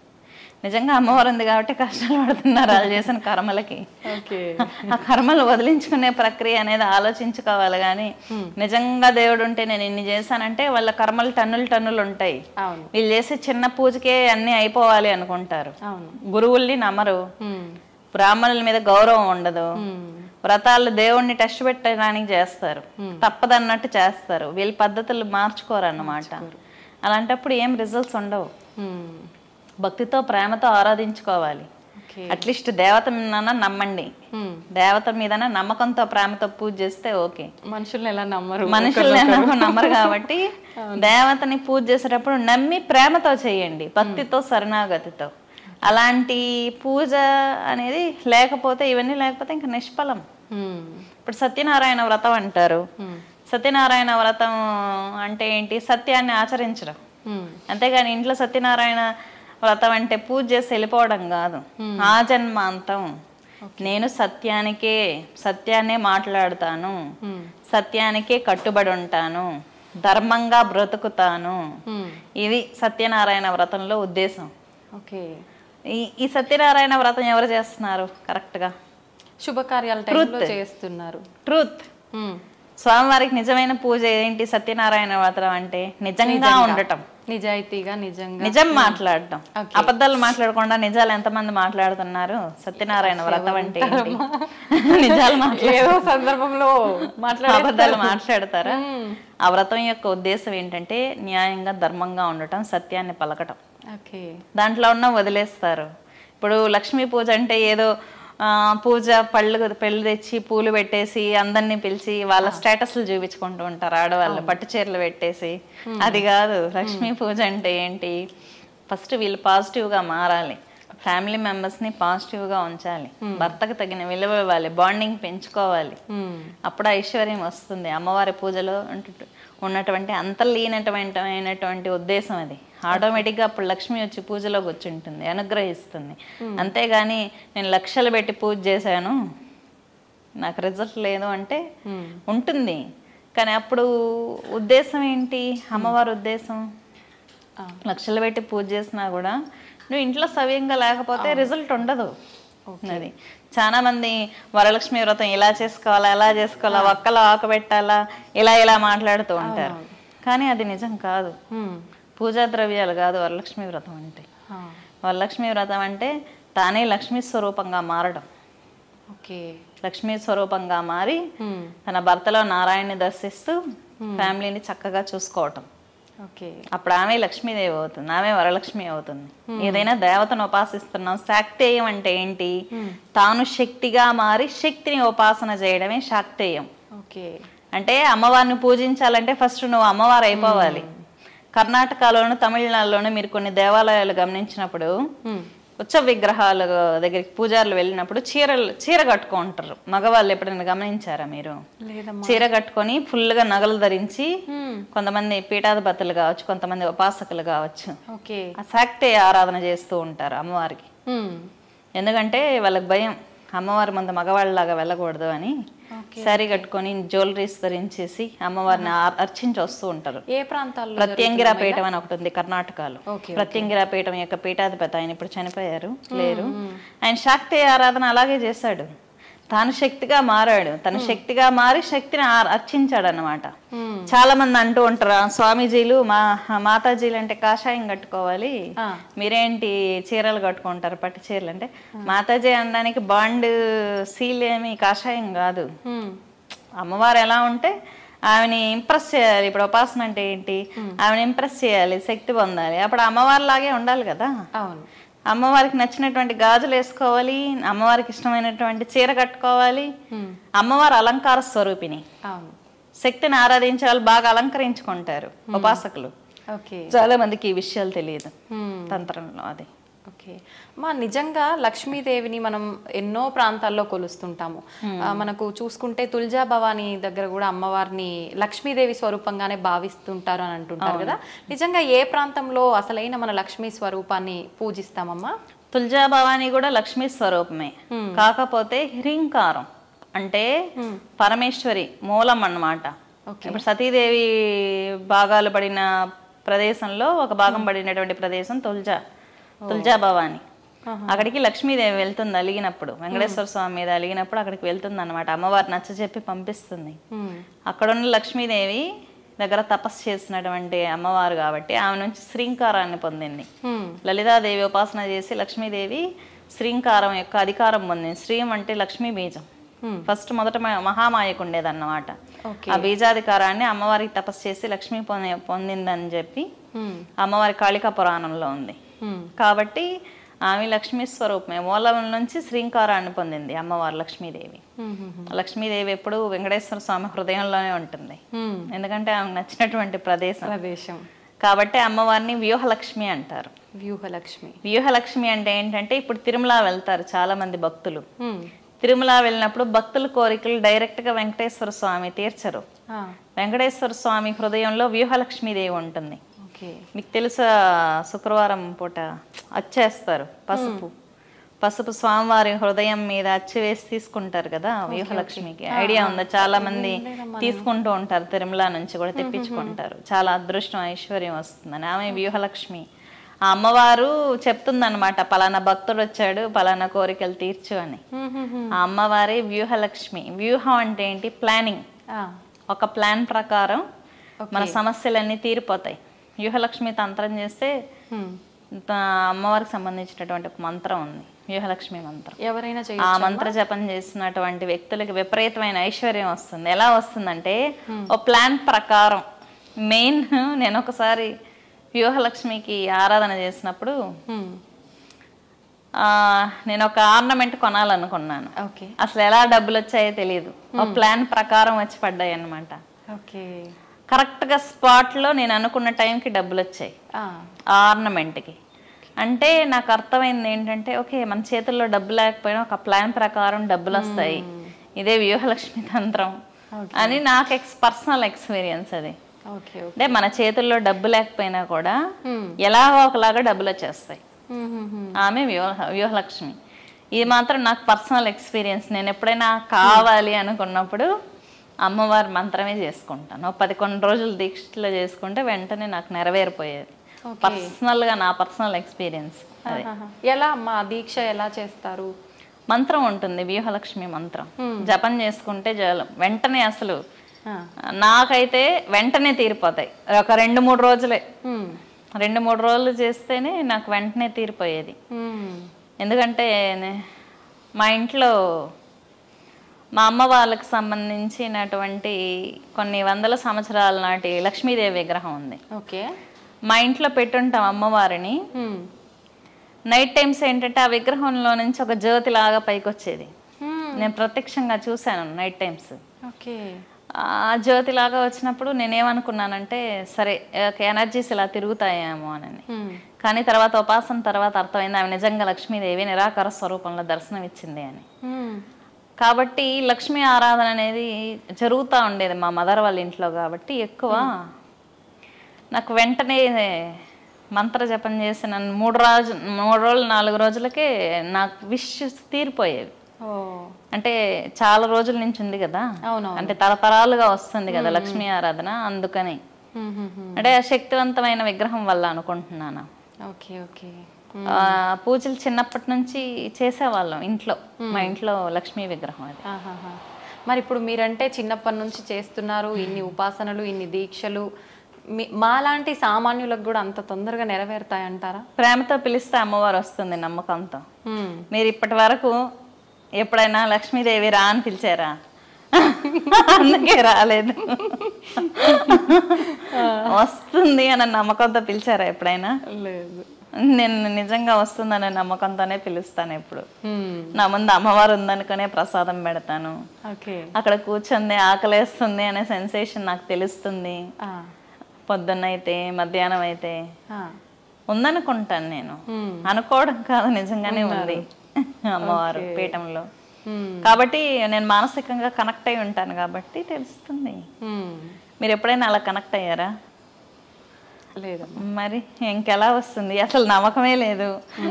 నిజంగా అమ్మవారు ఉంది కాబట్టి కష్టాలు పడుతున్నారు వాళ్ళు చేసిన కర్మలకి ఓకే ఆ కర్మలు వదిలించుకునే ప్రక్రియ అనేది ఆలోచించుకోవాలి కానీ నిజంగా దేవుడు ఉంటే నేను ఇన్ని చేశానంటే వాళ్ళ కర్మలు టన్నులు టన్నులు ఉంటాయి అవును వీళ్ళు చేసే చిన్న పూజకే అన్ని అయిపోవాలి అనుకుంటారు అవును గురువుల్ని నమ్మరు Hmm. బ్రాహ్మణుల మీద గౌరవం ఉండదు Hmm. వ్రతాలు దేవుణ్ణి టెస్ట్ పెట్టడానికి చేస్తారు తప్పదన్నట్టు చేస్తారు వీళ్ళ పద్ధతులు మార్చుకోరు అన్నమాట అలాంటప్పుడు ఏం రిజల్ట్స్ ఉండవు Hmm. భక్తితో ప్రేమతో ఆరాధించుకోవాలి ఓకే అట్లీస్ట్ దేవత మీద నమ్మండి Hmm. దేవత మీద నమ్మకంతో ప్రేమతో పూజ చేస్తే ఓకే మనుషుల్ని ఎలా నమ్మరు మనుషులు నమ్మ- నమ్మరు కాబట్టి దేవతని పూజ చేసేటప్పుడు నమ్మి ప్రేమతో చేయండి భక్తితో శరణాగతితో అలాంటి పూజ అనేది లేకపోతే ఇవన్నీ లేకపోతే ఇంకా నిష్ఫలం Hmm. ఇప్పుడు సత్యనారాయణ వ్రతం అంటారు Hmm. సత్యనారాయణ వ్రతం అంటే ఏంటి సత్యాన్ని ఆచరించడం Hmm. అంతేగాని ఇంట్లో సత్యనారాయణ వ్రతం అంటే పూజ చేసి వెళ్ళిపోవడం కాదు ఆ జన్మాంతం నేను సత్యానికే సత్యాన్నే మాట్లాడుతాను Hmm. సత్యానికే కట్టుబడి ఉంటాను ధర్మంగా బ్రతుకుతాను Hmm. ఇది సత్యనారాయణ వ్రతంలో ఉద్దేశం ఓకే ఈ ఈ సత్యనారాయణ వ్రతం ఎవరు చేస్తున్నారు కరెక్ట్గా శుభకార్యాల టైంలో చేస్తున్నారు ట్రూత్ Hmm. స్వామివారికి నిజమైన పూజ ఏంటి సత్యనారాయణ వ్రతం అంటే నిజంగా ఉండటం నిజాయితీగా నిజంగా నిజం మాట్లాడటం అబద్ధాలు మాట్లాడకుండా నిజాలు ఎంతమంది మాట్లాడుతున్నారు సత్యనారాయణ వ్రతం అంటే ఏంటి? నిజాలు మాట్లాడ ఏదో సందర్భంలో మాట్లాడే అబద్ధాలు మాట్లాడతారా ఆ వ్రతం యొక్క ఉద్దేశం ఏంటంటే న్యాయంగా ధర్మంగా ఉండటం సత్యాన్ని పలకటం ఓకే దాంట్లో ఉన్న వదిలేస్తారు ఇప్పుడు లక్ష్మీ పూజ అంటే ఏదో ఆ, పూజ పళ్ళు పెళ్ళి తెచ్చి పూలు పెట్టేసి అందరినీ పిలిచి వాళ్ళ స్టేటస్లు చూపించుకుంటూ ఉంటారు ఆడవాళ్ళు పట్టు చీరలు పెట్టేసి అది కాదు లక్ష్మీ పూజ అంటే ఏంటి ఫస్ట్ వీళ్ళు పాజిటివ్ గా మారాలి ఫ్యామిలీ మెంబర్స్ ని పాజిటివ్ గా ఉంచాలి భర్తకు తగిన విలువ ఇవ్వాలి బాండింగ్ పెంచుకోవాలి Hmm. అప్పుడు ఐశ్వర్యం వస్తుంది అమ్మవారి పూజలో ఉంటు- ఉన్నటువంటి అంతర్లీనటువంటి ఉద్దేశం అది ఆటోమేటిక్గా అప్పుడు లక్ష్మి వచ్చి పూజలో కూర్చుంటుంది అనుగ్రహిస్తుంది అంతేగాని నేను లక్షలు పెట్టి పూజ చేశాను నాకు రిజల్ట్ లేదు అంటే Hmm. ఉంటుంది కానీ అప్పుడు ఉద్దేశం ఏంటి అమ్మవారి ఉద్దేశం ఆ. లక్షలు పెట్టి పూజ చేసినా కూడా నువ్వు ఇంట్లో సవ్యంగా లేకపోతే రిజల్ట్ ఉండదు అది చాలా మంది వరలక్ష్మి వ్రతం ఇలా చేసుకోవాలా ఎలా చేసుకోవాలా ఒక్కలా ఆకు పెట్టాలా ఇలా ఇలా మాట్లాడుతూ ఉంటారు కానీ అది నిజం కాదు Hmm. పూజా ద్రవ్యాలు కాదు వరలక్ష్మి వ్రతం అంటే ఆ. వరలక్ష్మి వ్రతం అంటే తానే లక్ష్మీ స్వరూపంగా మారడం ఓకే లక్ష్మీ స్వరూపంగా మారి Hmm. తన భర్తలో నారాయణని దర్శిస్తూ ఫ్యామిలీని చక్కగా చూసుకోవటం ఓకే అప్పుడు ఆమె లక్ష్మీదేవి అవుతుంది ఆమె వరలక్ష్మి అవుతుంది ఏదైనా దేవతను ఉపాసిస్తున్నాం శాక్తేయం అంటే ఏంటి తాను శక్తిగా మారి శక్తిని ఉపాసన చేయడమే శాక్తేయం ఓకే అంటే అమ్మవారిని పూజించాలంటే ఫస్ట్ నువ్వు అమ్మవారు అయిపోవాలి కర్ణాటకలోను తమిళనాడులోను మీరు కొన్ని దేవాలయాలు గమనించినప్పుడు Hmm. ఉత్సవ విగ్రహాల దగ్గరికి పూజారులు వెళ్ళినప్పుడు చీరలు చీర కట్టుకుంటారు మగవాళ్ళు ఎప్పుడైనా గమనించారా మీరు లేదమ్మా చీర కట్టుకొని ఫుల్గా నగలు ధరించి Hmm. కొంతమంది పీఠాధిపతులు కావచ్చు కొంతమంది ఉపాసకులు కావచ్చు ఓకే ఆ శాక్తే ఆరాధన చేస్తూ ఉంటారు అమ్మవారికి Hmm. ఎందుకంటే వాళ్ళకి భయం అమ్మవారి ముందు మగవాళ్ళలాగా వెళ్ళకూడదు అని శారీ కట్టుకొని జ్యువెలరీస్ ధరించేసి అమ్మవారిని ఆ- అర్చించి వస్తూ ఉంటారు ఏ ప్రాంతాల్లో ప్రత్యంగిరా పీఠం అని ఒకటి ఉంది కర్ణాటకలో ఓకే, ప్రత్యంగిరా పీఠం యొక్క పీఠాధిపతి ఆయన ఇప్పుడు చనిపోయారు లేరు ఆయన శాక్తేయ ఆరాధన అలాగే చేశాడు తాను శక్తిగా మారాడు తన శక్తిగా మారి శక్తిని ఆ- అర్చించాడు అనమాట మ్మ్. చాలా మంది అంటూ ఉంటారు "ఆ, స్వామీజీలు మా మాతాజీలు అంటే కాషాయం కట్టుకోవాలి ఆ. మీరేంటి చీరలు కట్టుకుంటారు పట్టు చీరలు అంటే మాతాజీ అనడానికి బాండ్ సీల్ ఏమి కాషాయం కాదు మ్మ్. అమ్మవారు ఎలా ఉంటే ఆమెని ఇంప్రెస్ చేయాలి ఇప్పుడు ఉపాసన అంటే ఏంటి ఆమెను ఇంప్రెస్ చేయాలి శక్తి పొందాలి అప్పుడు అమ్మవారి లాగే ఉండాలి కదా అవును అమ్మవారికి నచ్చినటువంటి గాజులు వేసుకోవాలి అమ్మవారికి ఇష్టమైనటువంటి చీర కట్టుకోవాలి మ్మ్. అమ్మవారు అలంకార స్వరూపిణి అవును శక్తిని ఆరాధించే వాళ్ళు బాగా అలంకరించుకుంటారు ఉపాసకులు ఓకే చాలా మందికి ఈ విషయాలు తెలియదు మ్మ్. తంత్రంలో అది ఓకే మా నిజంగా లక్ష్మీదేవిని మనం ఎన్నో ప్రాంతాల్లో కొలుస్తుంటాము ఆ, మనకు చూసుకుంటే తుల్జా భవాని దగ్గర కూడా అమ్మవారిని లక్ష్మీదేవి స్వరూపంగానే భావిస్తుంటారు అని అంటుంటారు కదా నిజంగా ఏ ప్రాంతంలో అసలైన మన లక్ష్మీ స్వరూపాన్ని పూజిస్తామమ్మా తుల్జా భవాని కూడా లక్ష్మీ స్వరూపమే కాకపోతే హ్రీంకారం అంటే పరమేశ్వరి మూలం అన్నమాట ఓకే. ఇప్పుడు సతీదేవి భాగాలు పడిన ప్రదేశంలో ఒక భాగం పడినటువంటి ప్రదేశం తుల్జా తుల్జా భవాని అక్కడికి లక్ష్మీదేవి వెళ్తుంది అలిగినప్పుడు వెంకటేశ్వర స్వామి మీద అలిగినప్పుడు అక్కడికి వెళ్తుంది అనమాట అమ్మవారు నచ్చ చెప్పి పంపిస్తుంది మ్మ్. అక్కడున్న లక్ష్మీదేవి దగ్గర తపస్సు చేసినటువంటి అమ్మవారు కాబట్టి ఆమె నుంచి శ్రీంకారాన్ని పొందింది మ్మ్. లలితాదేవి ఉపాసన చేసి లక్ష్మీదేవి శ్రీంకారం యొక్క అధికారం పొందింది శ్రీం అంటే లక్ష్మీ బీజం Hmm. ఫస్ట్ మొదట మ- మహామాయకు ఉండేదన్నమాట ఓకే ఆ బీజాధికారాన్ని అమ్మవారికి తపస్సు చేసి లక్ష్మీ పొంది పొందిందని చెప్పి మ్మ్. అమ్మవారి కాళికా పురాణంలో ఉంది మ్మ్. కాబట్టి ఆమె లక్ష్మీ స్వరూపమే మూలం నుంచి శ్రీంకారాన్ని పొందింది అమ్మవారు లక్ష్మీదేవి మ్మ్. మ్మ్. లక్ష్మీదేవి ఎప్పుడు వెంకటేశ్వర స్వామి హృదయంలోనే ఉంటుంది మ్మ్. ఎందుకంటే ఆమెకు నచ్చినటువంటి ప్రదేశం ప్రదేశం కాబట్టి అమ్మవారిని వ్యూహలక్ష్మి అంటారు వ్యూహలక్ష్మి వ్యూహలక్ష్మి అంటే ఏంటంటే ఇప్పుడు తిరుమల వెళ్తారు చాలా మంది భక్తులు మ్మ్. తిరుమల వెళ్ళినప్పుడు భక్తుల కోరికలు డైరెక్ట్ గా వెంకటేశ్వర స్వామి తీర్చరు ఆ, వెంకటేశ్వర స్వామి హృదయంలో వ్యూహలక్ష్మీదేవి ఉంటుంది ఓకే మీకు తెలుసా శుక్రవారం పూట అచ్చేస్తారు పసుపు పసుపు స్వామివారి హృదయం మీద అచ్చు వేసి తీసుకుంటారు కదా వ్యూహలక్ష్మికి ఐడియా ఉందా చాలా మంది తీసుకుంటూ ఉంటారు తిరుమల నుంచి కూడా తెప్పించుకుంటారు చాలా అదృష్టం ఐశ్వర్యం వస్తుందని ఆమె వ్యూహలక్ష్మి ఆ అమ్మవారు చెప్తుందన్నమాట పలానా భక్తుడు వచ్చాడు పలానా కోరికలు తీర్చు అని మ్మ్. మ్మ్. మ్మ్. ఆ అమ్మవారే వ్యూహలక్ష్మి వ్యూహం అంటే ఏంటి ప్లానింగ్ ఆ, ఒక ప్లాన్ ప్రకారం మన సమస్యలన్నీ తీరిపోతాయి వ్యూహలక్ష్మి తంత్రం చేస్తే మ్మ్. త- అమ్మవారికి సంబంధించినటువంటి ఒక మంత్రం ఉంది వ్యూహలక్ష్మి మంత్రం ఎవరైనా ఆ చేయొచ్చు మంత్ర జపం చేసినటువంటి వ్యక్తులకి విపరీతమైన ఐశ్వర్యం వస్తుంది ఎలా వస్తుందంటే ఓ ప్లాన్ ప్రకారం మెయిన్ నేను ఒకసారి వ్యూహలక్ష్మికి ఆరాధన చేసినప్పుడు మ్మ్. ఆ, నేను ఒక ఆర్నమెంట్ కొనాలనుకున్నాను ఓకే అసలు ఎలా డబ్బులు వచ్చాయో తెలియదు ఒక ప్లాన్ ప్రకారం వచ్చి పడ్డాయి అన్నమాట ఓకే కరెక్ట్గా స్పాట్లో నేను అనుకున్న టైంకి డబ్బులు వచ్చాయి ఆ, ఆ ఆర్నమెంట్కి అంటే నాకు అర్థమైంది ఏంటంటే ఓకే మన చేతుల్లో డబ్బు లేకపోయినా ఒక ప్లాన్ ప్రకారం డబ్బులు వస్తాయి ఇదే వ్యూహలక్ష్మి తంత్రం అని నాకు ఎక్స్ పర్సనల్ ఎక్స్పీరియన్స్ అది ఓకే ఓకే అంటే మన చేతుల్లో డబ్బు లేకపోయినా కూడా మ్మ్. ఎలాగో ఒకలాగా డబ్బులు వచ్చేస్తాయి మ్మ్. మ్మ్. మ్మ్. ఆమె వ్యూహ వ్యూహలక్ష్మి ఇది మాత్రం నాకు పర్సనల్ ఎక్స్పీరియన్స్ నేను ఎప్పుడైనా కావాలి అనుకున్నప్పుడు అమ్మవారి మంత్రమే చేసుకుంటాను ఒక పదకొండు రోజులు దీక్షలో చేసుకుంటే వెంటనే నాకు నెరవేరిపోయేది పర్సనల్గా నా పర్సనల్ ఎక్స్పీరియన్స్ అదే ఆహాహా. ఎలా అమ్మా ఆ దీక్ష ఎలా చేస్తారు మంత్రం ఉంటుంది వ్యూహలక్ష్మి మంత్రం జపం చేసుకుంటే చాలు వెంటనే అసలు ఆ. నాకైతే వెంటనే తీరిపోతాయి ఒక రెండు మూడు రోజులే మ్మ్. రెండు మూడు రోజులు చేస్తేనే నాకు వెంటనే తీరిపోయేది మ్మ్. ఎందుకంటే నే- మా ఇంట్లో మా అమ్మ వాళ్ళకి సంబంధించినటువంటి కొన్ని వందల సంవత్సరాల నాటి లక్ష్మీదేవి విగ్రహం ఉంది ఓకే మా ఇంట్లో పెట్టుంటాం అమ్మవారిని మ్మ్. నైట్ టైమ్స్ ఏంటంటే ఆ విగ్రహంలో నుంచి ఒక జ్యోతి లాగా పైకి వచ్చేది మ్మ్. నేను ప్రత్యక్షంగా చూశాను నైట్ టైమ్స్ ఓకే ఆ జ్యోతి లాగా వచ్చినప్పుడు నేనేమనుకున్నానంటే సరే ఎనర్జీస్ ఇలా తిరుగుతాయేమో అని మ్మ్. కానీ తర్వాత ఉపాసన తర్వాత అర్థమైంది ఆమె నిజంగా లక్ష్మీదేవి నిరాకార స్వరూపంలో దర్శనం ఇచ్చింది అని మ్మ్. కాబట్టి లక్ష్మీ ఆరాధన అనేది జరుగుతూ ఉండేది మా మదర్ వాళ్ళ ఇంట్లో కాబట్టి ఎక్కువ నాకు వెంటనే మంత్ర జపం చేసి నన్ను మూడు రోజు మూడు రోజులు నాలుగు రోజులకే నాకు విష్ తీరిపోయేవి ఓ అంటే చాలా రోజుల నుంచి ఉంది కదా అవునవును అంటే తరతరాలుగా వస్తుంది కదా లక్ష్మీ ఆరాధన అందుకని మ్మ్. మ్మ్. మ్మ్. అంటే ఆ శక్తివంతమైన విగ్రహం వల్ల అనుకుంటున్నాను ఓకే ఓకే ఆ, పూజలు చిన్నప్పటి నుంచి చేసేవాళ్ళం ఇంట్లో మా ఇంట్లో లక్ష్మీ విగ్రహం అది ఆహాహా. మరి ఇప్పుడు మీరంటే చిన్నప్పటి నుంచి చేస్తున్నారు ఇన్ని ఉపాసనలు ఇన్ని దీక్షలు మీ మాలాంటి సామాన్యులకు కూడా అంత తొందరగా నెరవేరుతాయంటారా ప్రేమతో పిలిస్తే అమ్మవారు వస్తుంది నమ్మకంతో మ్మ్. మీరు ఇప్పటి వరకు ఎప్పుడైనా లక్ష్మీదేవి రా అని పిలిచారా అందుకే రాలేదు వస్తుంది అన్న నమ్మకంతో పిలిచారా ఎప్పుడైనా లేదు నేను నిజంగా వస్తుందనే నమ్మకంతోనే పిలుస్తాను ఎప్పుడు మ్మ్. నా ముందు అమ్మవారు ఉందనుకునే ప్రసాదం పెడతాను ఓకే అక్కడ కూర్చుంది ఆకలేస్తుంది అనే సెన్సేషన్ నాకు తెలుస్తుంది ఆ. పొద్దున్నైతే మధ్యాహ్నం అయితే ఆ. ఉందనుకుంటాను నేను మ్మ్. అనుకోవడం కాదు నిజంగానే ఉంది అమ్మవారు పీఠంలో మ్మ్. కాబట్టి నేను మానసికంగా కనెక్ట్ అయి ఉంటాను కాబట్టి తెలుస్తుంది మ్మ్. మీరు ఎప్పుడైనా అలా కనెక్ట్ అయ్యారా లేదు మరి ఇంకెలా వస్తుంది అసలు నమ్మకమే లేదు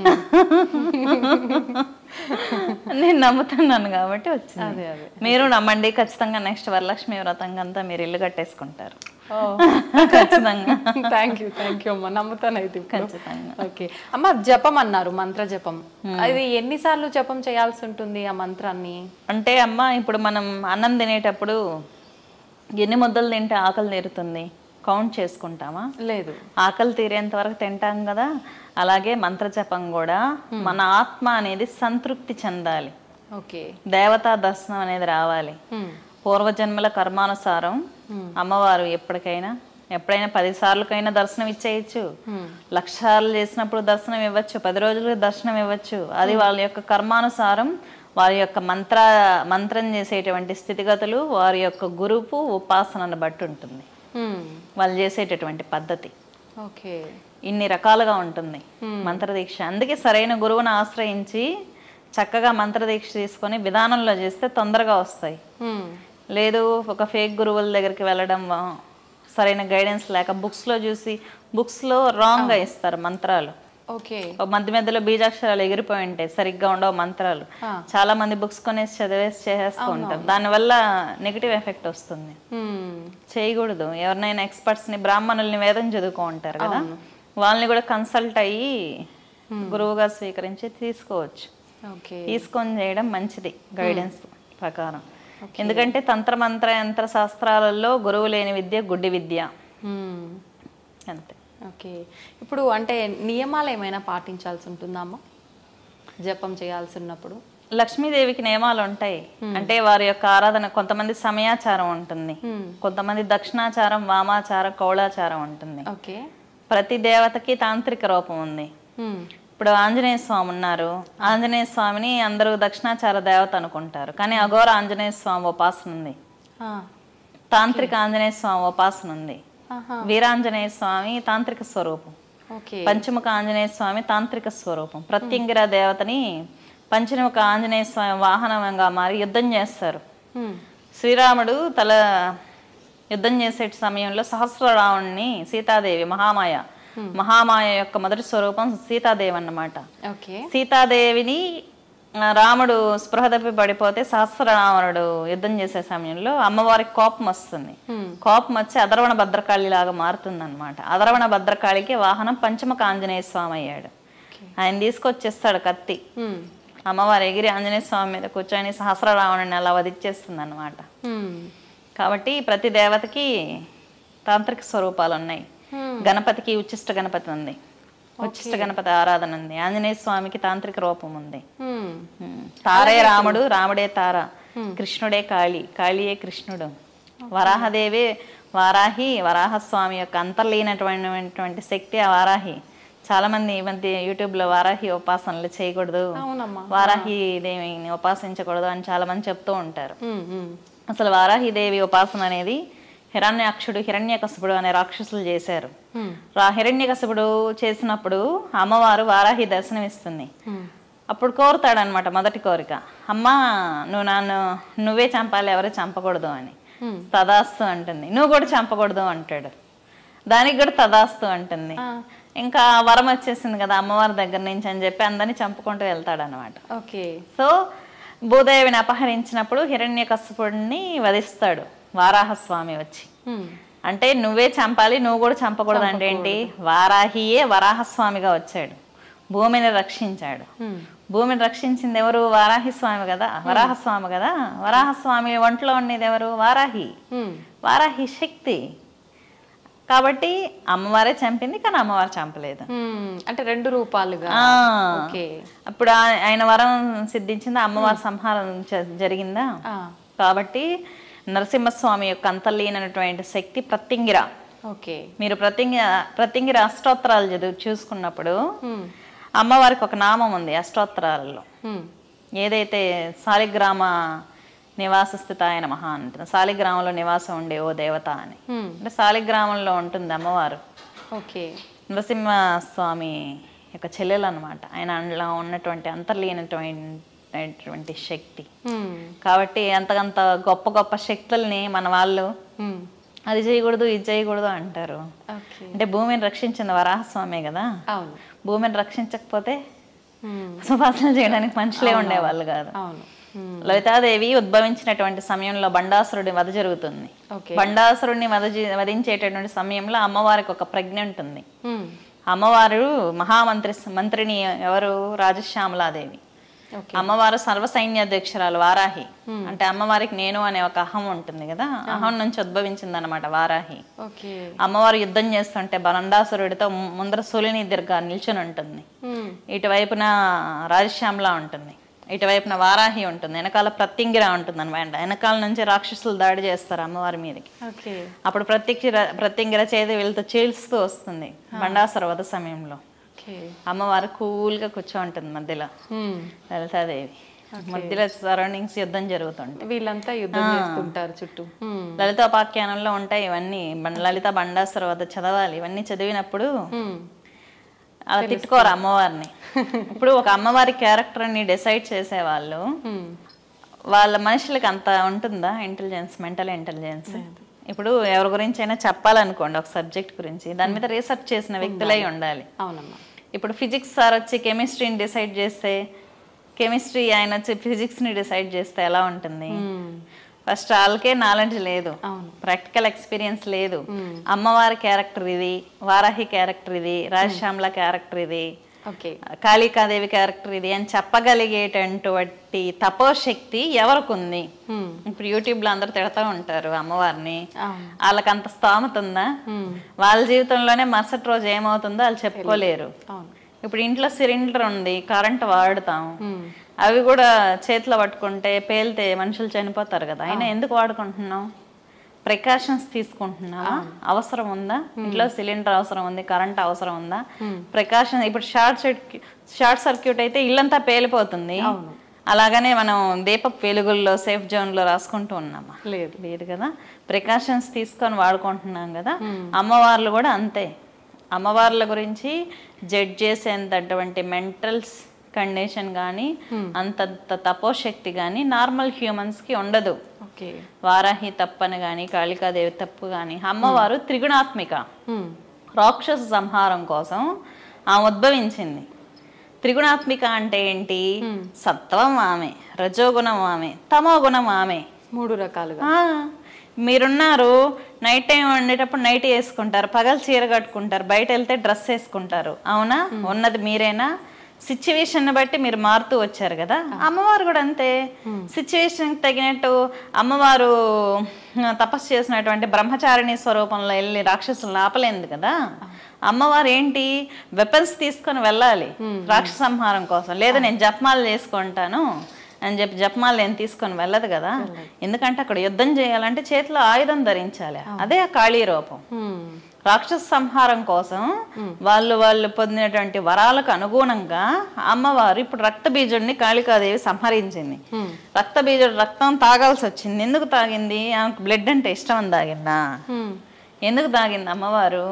నేను నమ్ముతున్నాను కాబట్టి వచ్చింది అదే అదే మీరు నమ్మండి ఖచ్చితంగా నెక్స్ట్ వరలక్ష్మి వ్రతం అంతా మీరు ఇల్లు కట్టేసుకుంటారు ఓ ఖచ్చితంగా థ్యాంక్ యూ థ్యాంక్ యూ అమ్మ నమ్ముతానైతే ఇప్పుడు. ఖచ్చితంగా ఓకే అమ్మ జపం అన్నారు మంత్ర జపం అది ఎన్నిసార్లు జపం చేయాల్సి ఉంటుంది ఆ మంత్రాన్ని అంటే అమ్మ ఇప్పుడు మనం అన్నం తినేటప్పుడు ఎన్ని ముద్దలు తింటే ఆకలి తీరుతుంది కౌంట్ చేసుకుంటామా లేదు ఆకలి తీరేంత వరకు తింటాం కదా అలాగే మంత్రజపం కూడా మన ఆత్మ అనేది సంతృప్తి చెందాలి ఓకే దేవతా దర్శనం అనేది రావాలి మ్మ్. పూర్వజన్మల కర్మానుసారం అమ్మవారు ఎప్పటికైనా ఎప్పుడైనా పది సార్లకైనా దర్శనం ఇచ్చేయచ్చు మ్మ్. లక్ష సార్లు చేసినప్పుడు దర్శనం ఇవ్వచ్చు పది రోజులు దర్శనం ఇవ్వచ్చు అది వాళ్ళ యొక్క కర్మానుసారం వారి యొక్క మంత్ర మంత్రం చేసేటువంటి స్థితిగతులు వారి యొక్క గురువు ఉపాసనను బట్టి ఉంటుంది మ్మ్. వాళ్ళు చేసేటటువంటి పద్ధతి ఓకే ఇన్ని రకాలుగా ఉంటుంది మంత్రదీక్ష అందుకే సరైన గురువుని ఆశ్రయించి చక్కగా మంత్రదీక్ష తీసుకొని విధానంలో చేస్తే తొందరగా వస్తాయి మ్మ్. లేదు ఒక ఫేక్ గురువుల దగ్గరికి వెళ్ళడం ఆ, సరైన గైడెన్స్ లేక బుక్స్లో చూసి బుక్స్లో రాంగ్గా ఇస్తారు మంత్రాలు ఓకే ఓ మధ్య మధ్యలో బీజాక్షరాలు ఎగిరిపోయి ఉంటాయి సరిగ్గా ఉండవు మంత్రాలు ఆ. చాలా మంది బుక్స్ కొనేసి చదివేసి చేసేస్తూ ఉంటారు దానివల్ల నెగిటివ్ ఎఫెక్ట్ వస్తుంది మ్మ్. చేయకూడదు ఎవరినైనా ఎక్స్పర్ట్స్ని బ్రాహ్మణుల్ని వేదం చదువుకో ఉంటారు కదా వాళ్ళని కూడా కన్సల్ట్ అయ్యి గురువుగా స్వీకరించి తీసుకోవచ్చు ఓకే తీసుకొని చేయడం మంచిది గైడెన్స్ ప్రకారం ఎందుకంటే తంత్ర మంత్ర యంత్ర శాస్త్రాలలో గురువు లేని విద్య గుడ్డి విద్య మ్మ్. అంతే ఓకే ఇప్పుడు అంటే నియమాలు ఏమైనా పాటించాల్సి ఉంటుందమ్మా జపం చేయాల్సి ఉన్నప్పుడు లక్ష్మీదేవికి నియమాలు ఉంటాయి అంటే వారి యొక్క ఆరాధన కొంతమంది సమయాచారం ఉంటుంది మ్మ్. కొంతమంది దక్షిణాచారం వామాచారం కౌళాచారం ఉంటుంది ఓకే ప్రతి దేవతకి తాంత్రిక రూపం ఉంది మ్మ్. ఇప్పుడు ఆంజనేయ స్వామి ఉన్నారు ఆంజనేయ స్వామిని అందరూ దక్షిణాచార దేవత అనుకుంటారు కానీ అఘోర ఆంజనేయ స్వామి ఉపాసన ఉంది ఆ. తాంత్రిక ఆంజనేయ స్వామి ఉపాసన ఉంది ఆహా. వీరాంజనేయ స్వామి తాంత్రిక స్వరూపం ఓకే పంచముఖ ఆంజనేయ స్వామి తాంత్రిక స్వరూపం ప్రత్యంగిర దేవతని పంచముఖ ఆంజనేయ స్వామి వాహనంగా మారి యుద్ధం చేస్తారు మ్మ్. శ్రీరాముడు తల యుద్ధం చేసే సమయంలో సహస్రరావుణ్ణి సీతాదేవి మహామాయ మహామాయ యొక్క మొదటి స్వరూపం సీతాదేవి అన్నమాట ఓకే సీతాదేవిని ఆ, రాముడు స్పృహ తప్పి పడిపోతే సహస్రరావణుడు యుద్ధం చేసే సమయంలో అమ్మవారికి కోపం వస్తుంది మ్మ్. కోపం వచ్చి అదరవణ భద్రకాళి లాగా మారుతుంది అనమాట అదరవణ భద్రకాళికి వాహనం పంచముఖ ఆంజనేయ స్వామి అయ్యాడు ఆయన తీసుకొచ్చేస్తాడు కత్తి మ్మ్. అమ్మవారు ఎగిరి ఆంజనేయ స్వామి మీద కూర్చొని సహస్రరావణుని అలా వధించేస్తుంది అనమాట మ్మ్. కాబట్టి ప్రతి దేవతకి తాంత్రిక స్వరూపాలు ఉన్నాయి Hmm. గణపతికి ఉచ్చిష్ట గణపతి ఉంది ఉచ్చిష్ట గణపతి ఆరాధన ఉంది ఆంజనేయ స్వామికి తాంత్రిక రూపం ఉంది మ్మ్. Hmm. తారే రాముడు రాముడే తార కృష్ణుడే కాళి కాళియే కృష్ణుడు వరాహదేవే వారాహి వరాహస్వామి యొక్క అంతర్లీనటువంటి శక్తి ఆ వారాహి చాలా మంది ఈ మధ్య యూట్యూబ్ లో వారాహి ఉపాసనలు చేయకూడదు అవునమ్మా వారాహి దేవిని ఉపాసించకూడదు అని చాలా మంది చెప్తూ ఉంటారు మ్మ్. మ్మ్. అసలు వారాహిదేవి ఉపాసన అనేది హిరణ్యాక్షుడు హిరణ్యకశపుడు అనే రాక్షసులు చేశారు మ్మ్. రా హిరణ్యకశపుడు చేసినప్పుడు అమ్మవారు వారాహి దర్శనం ఇస్తుంది మ్మ్. అప్పుడు కోరుతాడనమాట మొదటి కోరిక అమ్మా నువ్వు నన్ను నువ్వే చంపాలి ఎవరు చంపకూడదు అని మ్మ్. తదాస్తు అంటుంది నువ్వు కూడా చంపకూడదు అంటాడు దానికి కూడా తదాస్తు అంటుంది ఆ. ఇంకా వరం వచ్చేసింది కదా అమ్మవారి దగ్గర నుంచి అని చెప్పి అందరినీ చంపుకుంటూ వెళ్తాడు అనమాట ఓకే సో భూదేవిని అపహరించినప్పుడు హిరణ్యకశపుడిని వధిస్తాడు వారాహస్వామి వచ్చి మ్మ్. అంటే నువ్వే చంపాలి నువ్వు కూడా చంపకూడదు అంటే ఏంటి వారాహియే వరాహస్వామిగా వచ్చాడు భూమిని రక్షించాడు హ్మ్. భూమిని రక్షించింది ఎవరు వారాహి స్వామి కదా వరాహస్వామి కదా వరాహస్వామి ఒంట్లో ఉండేది ఎవరు వారాహి హ్మ్. వారాహి శక్తి కాబట్టి అమ్మవారే చంపింది కానీ అమ్మవారు చంపలేదు హ్మ్. అంటే రెండు రూపాలుగా ఆ. ఓకే అప్పుడు ఆ- ఆయన వరం సిద్ధించిందా అమ్మవారి సంహారం జ- జరిగిందా ఆ. కాబట్టి నరసింహస్వామి యొక్క అంతర్లీనటువంటి శక్తి ప్రత్యంగిర ఓకే మీరు ప్రత్యంగిర ప్రత్యంగిర అష్టోత్తరాలు చదువు చూసుకున్నప్పుడు హ్మ్. అమ్మవారికి ఒక నామం ఉంది అష్టోత్తరాలలో హ్మ్. ఏదైతే సాలిగ్రామ నివాస స్థిత ఆయన మహా అంటున్నా సాలిగ్రామంలో నివాసం ఉండే ఓ దేవత అని హ్మ్. అంటే సాలిగ్రామంలో ఉంటుంది అమ్మవారు ఓకే నరసింహస్వామి యొక్క చెల్లెలు అనమాట ఆయన అందులో ఉన్నటువంటి అంతర్లీనటువంటి శక్తి హ్మ్. కాబట్టి అంతకంత గొప్ప గొప్ప శక్తుల్ని మన వాళ్ళు హ్మ్. అది చేయకూడదు ఇది చేయకూడదు అంటారు ఓకే అంటే భూమిని రక్షించింది వరాహస్వామే కదా అవును భూమిని రక్షించకపోతే హ్మ్. సువాసన చేయడానికి మనుషులే ఉండేవాళ్ళు కాదు అవును హ్మ్. లలితాదేవి ఉద్భవించినటువంటి సమయంలో బండాసురుడి వధ జరుగుతుంది ఓకే బండాసురుడిని వధ చే- వధించేటటువంటి సమయంలో అమ్మవారికి ఒక ప్రజ్ఞ ఉంటుంది హ్మ్. అమ్మవారు మహామంత్రి మంత్రిని ఎవరు రాజశ్యామలాదేవి ఓకే అమ్మవారు సర్వ సైన్యాధ్యక్షురాలు వారాహి అంటే అమ్మవారికి నేను అనే ఒక అహం ఉంటుంది కదా అహం నుంచి ఉద్భవించింది అనమాట వారాహి ఓకే అమ్మవారు యుద్ధం చేస్తుంటే బండాసురుడితో ము- ముందర సూలిని దీర్ఘ నిల్చుని ఉంటుంది హ్మ్. ఇటువైపున రాజశ్యామల ఉంటుంది ఇటువైపున వారాహి ఉంటుంది వెనకాల ప్రత్యంగిర ఉంటుంది అనమాట వెనకాల నుంచి రాక్షసులు దాడి చేస్తారు అమ్మవారి మీదకి ఓకే అప్పుడు ప్రత్యక్ష ప్రత్యంగిర చేతి వీళ్ళతో చీల్స్తూ వస్తుంది బండాసుర వధ సమయంలో ఓకే అమ్మవారు కూల్గా కూర్చో ఉంటుంది మధ్యలో హ్మ్. లలితాదేవి మధ్యలో సరౌండింగ్స్ యుద్ధం జరుగుతుంది వీళ్ళంతా యుద్ధం చేస్తుంటారు చుట్టూ హ్మ్. లలితోపాఖ్యానంలో ఉంటాయి ఇవన్నీ బం- లలిత బండాసుర వద్ద చదవాలి ఇవన్నీ చదివినప్పుడు హ్మ్. అలా తిట్టుకోరు అమ్మవారిని ఇప్పుడు ఒక అమ్మవారి క్యారెక్టర్ని డిసైడ్ చేసేవాళ్ళు హ్మ్. వాళ్ళ మనుషులకి అంత ఉంటుందా ఇంటెలిజెన్స్ మెంటల్ ఇంటెలిజెన్స్ ఇప్పుడు ఎవరి గురించి అయినా చెప్పాలనుకోండి ఒక సబ్జెక్ట్ గురించి దాని మీద రీసెర్చ్ చేసిన వ్యక్తులై ఉండాలి అవునమ్మా ఇప్పుడు ఫిజిక్స్ సార్ వచ్చి కెమిస్ట్రీని డిసైడ్ చేస్తే కెమిస్ట్రీ ఆయన వచ్చి ఫిజిక్స్ని డిసైడ్ చేస్తే ఎలా ఉంటుంది హ్మ్. ఫస్ట్ వాళ్ళకే నాలెడ్జ్ లేదు అవును ప్రాక్టికల్ ఎక్స్పీరియన్స్ లేదు అమ్మవారి క్యారెక్టర్ ఇది వారాహి క్యారెక్టర్ ఇది రాజశ్యామల క్యారెక్టర్ ఇది ఓకే కాళికాదేవి క్యారెక్టర్ ఇది అని చెప్పగలిగేటటువంటి తపోశక్తి ఎవరికి ఉంది హ్మ్. ఇప్పుడు యూట్యూబ్లో అందరూ తిడతా ఉంటారు అమ్మవారిని అవును వాళ్ళకి అంత స్తోమత ఉందా హ్మ్. వాళ్ళ జీవితంలోనే మరుసటి రోజు ఏమవుతుందో వాళ్ళు చెప్పుకోలేరు అవును ఇప్పుడు ఇంట్లో సిలిండర్ ఉంది కరెంట్ వాడుతాం హ్మ్. అవి కూడా చేతిలో పట్టుకుంటే పేలితే మనుషులు చనిపోతారు కదా అయినా ఎందుకు వాడుకుంటున్నాం ప్రికాషన్స్ తీసుకుంటున్నావా అవసరం ఉందా ఇంట్లో సిలిండర్ అవసరం ఉంది కరెంట్ అవసరం ఉందా ప్రికాషన్ ఇప్పుడు షార్ట్ సర్క్యూట్ షార్ట్ సర్క్యూట్ అయితే ఇల్లంతా పేలిపోతుంది అవును. అలాగనే మనం దీపపు వెలుగుల్లో సేఫ్ జోన్లో రాసుకుంటూ ఉన్నామా లేదు లేదు కదా ప్రికాషన్స్ తీసుకొని వాడుకుంటున్నాం కదా అమ్మవార్లు కూడా అంతే అమ్మవార్ల గురించి జడ్జ్ చేసేంతటువంటి మెంటల్స్ కండిషన్ కానీ అంతంత తపోశక్తి కానీ నార్మల్ హ్యూమన్స్కి ఉండదు ఓకే వారాహి తప్పని కానీ కాళికాదేవి తప్పు కానీ అమ్మవారు త్రిగుణాత్మిక హ్మ్. రాక్షస సంహారం కోసం ఆమె ఉద్భవించింది త్రిగుణాత్మిక అంటే ఏంటి సత్వం ఆమె రజోగుణం ఆమె తమో గుణం ఆమె మూడు రకాలుగా ఆ, మీరున్నారు నైట్ టైం వండేటప్పుడు నైట్ వేసుకుంటారు పగలు చీర కట్టుకుంటారు బయట వెళ్తే డ్రెస్ వేసుకుంటారు అవునా ఉన్నది మీరేనా సిచ్యువేషన్ బట్టి మీరు మారుతూ వచ్చారు కదా అమ్మవారు కూడా అంతే సిచ్యువేషన్ తగినట్టు అమ్మవారు ఆ, తపస్సు చేసినటువంటి బ్రహ్మచారిణి స్వరూపంలో వెళ్ళి రాక్షసులను ఆపలేదు కదా అమ్మవారు ఏంటి వెపన్స్ తీసుకొని వెళ్ళాలి రాక్షస సంహారం కోసం లేదా నేను జపమాలు చేసుకుంటాను అని చెప్పి జపమాలు నేను తీసుకొని వెళ్ళదు కదా ఎందుకంటే అక్కడ యుద్ధం చేయాలంటే చేతిలో ఆయుధం ధరించాలి అదే ఆ కాళీ రూపం హ్మ్. రాక్షస సంహారం కోసం వాళ్ళు వాళ్ళు పొందినటువంటి వరాలకు అనుగుణంగా అమ్మవారు ఇప్పుడు రక్త బీజుడిని కాళికాదేవి సంహరించింది రక్త బీజుడు రక్తం తాగాల్సి వచ్చింది ఎందుకు తాగింది ఆమెకు బ్లడ్ అంటే ఇష్టం అని తాగిందా హ్మ్. ఎందుకు తాగింది అమ్మవారు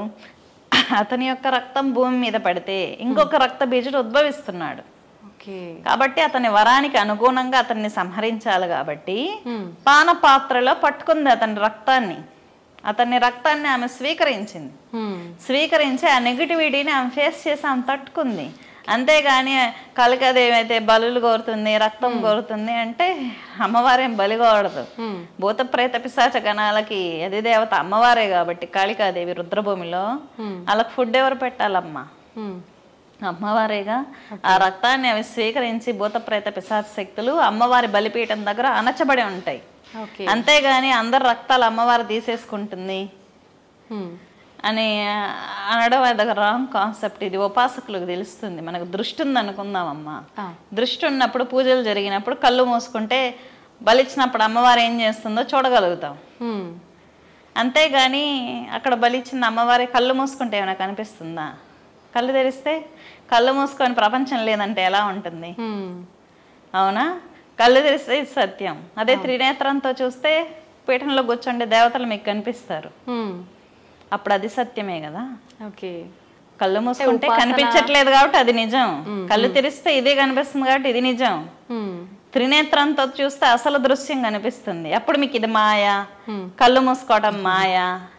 అతని యొక్క రక్తం భూమి మీద పడితే ఇంకొక రక్త బీజుడు ఉద్భవిస్తున్నాడు ఓకే కాబట్టి అతని వరానికి అనుగుణంగా అతన్ని సంహరించాలి కాబట్టి పాన పాత్రలో పట్టుకుంది అతని రక్తాన్ని అతని రక్తాన్ని ఆమె స్వీకరించింది హ్మ్. స్వీకరించి ఆ నెగిటివిటీని ఆమె ఫేస్ చేసి ఆమె తట్టుకుంది అంతేగాని కలికాదేవి అయితే బలులు కోరుతుంది రక్తం కోరుతుంది అంటే అమ్మవారేం బలి కోరదు హ్మ్. భూత ప్రేత పిశాచ గణాలకి అది దేవత అమ్మవారే కాబట్టి కాళికాదేవి రుద్రభూమిలో వాళ్ళకి ఫుడ్ ఎవరు పెట్టాలమ్మా హ్మ్. అమ్మవారేగా ఆ రక్తాన్ని అవి స్వీకరించి భూత ప్రేత పిశాచ శక్తులు అమ్మవారి బలిపీఠం దగ్గర అణచబడి ఉంటాయి ఓకే అంతేగాని అందరు రక్తాలు అమ్మవారు తీసేసుకుంటుంది హ్మ్. అని అనడం అది రాంగ్ కాన్సెప్ట్ ఇది ఉపాసకులకు తెలుస్తుంది మనకు దృష్టి ఉంది అనుకుందామమ్మా ఆ. దృష్టి ఉన్నప్పుడు పూజలు జరిగినప్పుడు కళ్ళు మూసుకుంటే బలిచ్చినప్పుడు అమ్మవారు ఏం చేస్తుందో చూడగలుగుతాం హ్మ్. అంతేగాని అక్కడ బలిచ్చిన అమ్మవారి కళ్ళు మూసుకుంటే ఏమైనా కనిపిస్తుందా కళ్ళు తెరిస్తే కళ్ళు మూసుకొని ప్రపంచం లేదంటే ఎలా ఉంటుంది హ్మ్. అవునా కళ్ళు తెరిస్తే ఇది సత్యం అదే త్రినేత్రంతో చూస్తే పీఠంలో కూర్చోండి దేవతలు మీకు కనిపిస్తారు హ్మ్. అప్పుడు అది సత్యమే కదా ఓకే కళ్ళు మూసుకుంటే కనిపించట్లేదు కాబట్టి అది నిజం కళ్ళు తెరిస్తే ఇదే కనిపిస్తుంది కాబట్టి ఇది నిజం హ్మ్. త్రినేత్రంతో చూస్తే అసలు దృశ్యం కనిపిస్తుంది అప్పుడు మీకు ఇది మాయ కళ్ళు మూసుకోవడం మాయ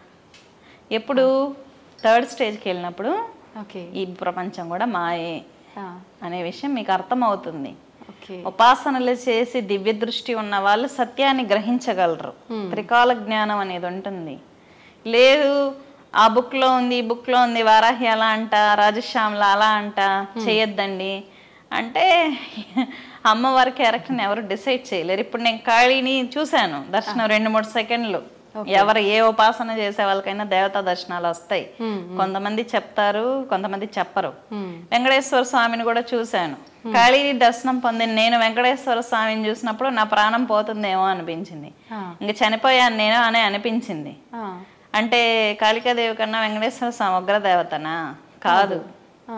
ఎప్పుడు థర్డ్ స్టేజ్కి వెళ్ళినప్పుడు ఓకే ఈ ప్రపంచం కూడా మాయే ఆ. అనే విషయం మీకు అర్థమవుతుంది ఓకే ఉపాసనలు చేసి దివ్య దృష్టి ఉన్న వాళ్ళు సత్యాన్ని గ్రహించగలరు త్రికాల జ్ఞానం అనేది ఉంటుంది లేదు ఆ book లో ఉంది ఈ book లో ఉంది వారాహి అలా అంట రాజశ్యామల అలా అంట చేయొద్దండి అంటే అమ్మవారి క్యారెక్టర్ని ఎవరు డిసైడ్ చేయలేరు ఇప్పుడు నేను కాళీని చూశాను దర్శనం రెండు మూడు సెకండ్లు ఎవరు ఏ ఉపాసన చేసే వాళ్ళకైనా దేవతా దర్శనాలు వస్తాయి కొంతమంది చెప్తారు కొంతమంది చెప్పరు హ్మ్. వెంకటేశ్వర స్వామిని కూడా చూశాను కాళీ దర్శనం పొందిన నేను వెంకటేశ్వర స్వామిని చూసినప్పుడు నా ప్రాణం పోతుందేమో అనిపించింది ఆ. ఇంక చనిపోయాను నేను అని అనిపించింది ఆ. అంటే కాళికాదేవి కన్నా వెంకటేశ్వర స్వామి ఉగ్రదేవతనా కాదు ఆ.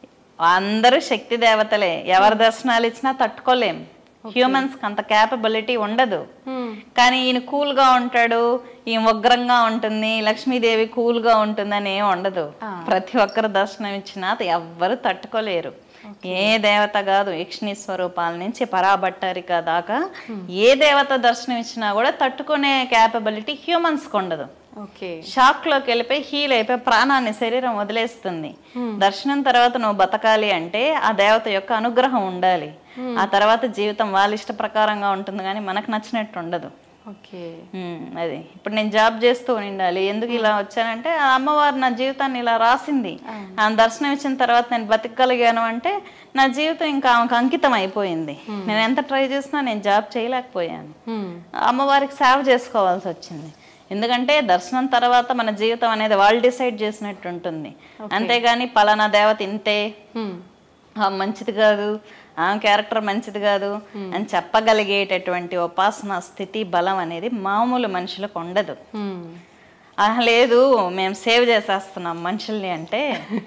అందరూ శక్తి దేవతలే ఎవరి దర్శనాలు ఇచ్చినా తట్టుకోలేం హ్యూమన్స్ కి అంత క్యాపబిలిటీ ఉండదు హ్మ్. కానీ ఈయన కూల్ గా ఉంటాడు ఈయన ఉగ్రంగా ఉంటుంది లక్ష్మీదేవి కూల్ గా ఉంటుంది అని ఏం ఉండదు ప్రతి ఒక్కరు దర్శనం ఇచ్చినా అది ఎవ్వరు తట్టుకోలేరు ఏ దేవత కాదు యక్షిణీ స్వరూపాల నుంచి పరాభట్టారిక దాకా ఏ దేవత దర్శనం ఇచ్చినా కూడా తట్టుకునే క్యాపబిలిటీ హ్యూమన్స్ కి ఉండదు ఓకే షాక్ లోకి వెళ్ళిపోయి హీల్ అయిపోయి ప్రాణాన్ని శరీరం వదిలేస్తుంది దర్శనం తర్వాత నువ్వు బతకాలి అంటే ఆ దేవత యొక్క అనుగ్రహం ఉండాలి ఆ తర్వాత జీవితం వాళ్ళ ఇష్ట ప్రకారంగా ఉంటుంది కానీ మనకు నచ్చినట్టు ఉండదు ఓకే ఉమ్, అది ఇప్పుడు నేను జాబ్ చేస్తూ ఉండాలి ఎందుకు ఇలా వచ్చానంటే ఆ అమ్మవారు నా జీవితాన్ని ఇలా రాసింది ఆ దర్శనం ఇచ్చిన తర్వాత నేను బతకగలిగాను అంటే నా జీవితం ఇంకా ఆమెకు అంకితం అయిపోయింది నేను ఎంత ట్రై చేసినా నేను జాబ్ చేయలేకపోయాను హ్మ్. అమ్మవారికి సేవ చేసుకోవాల్సి వచ్చింది ఎందుకంటే దర్శనం తర్వాత మన జీవితం అనేది వాళ్ళు డిసైడ్ చేసినట్టు ఉంటుంది అంతేగాని పలానా దేవత ఇంతే హ్మ్. ఆ మంచిది కాదు ఆ క్యారెక్టర్ మంచిది కాదు అని చెప్పగలిగేటటువంటి ఉపాసన స్థితి బలం అనేది మామూలు మనుషులకు ఉండదు హ్మ్. ఆహా లేదు మేము సేవ్ చేసేస్తున్నాం మనుషుల్ని అంటే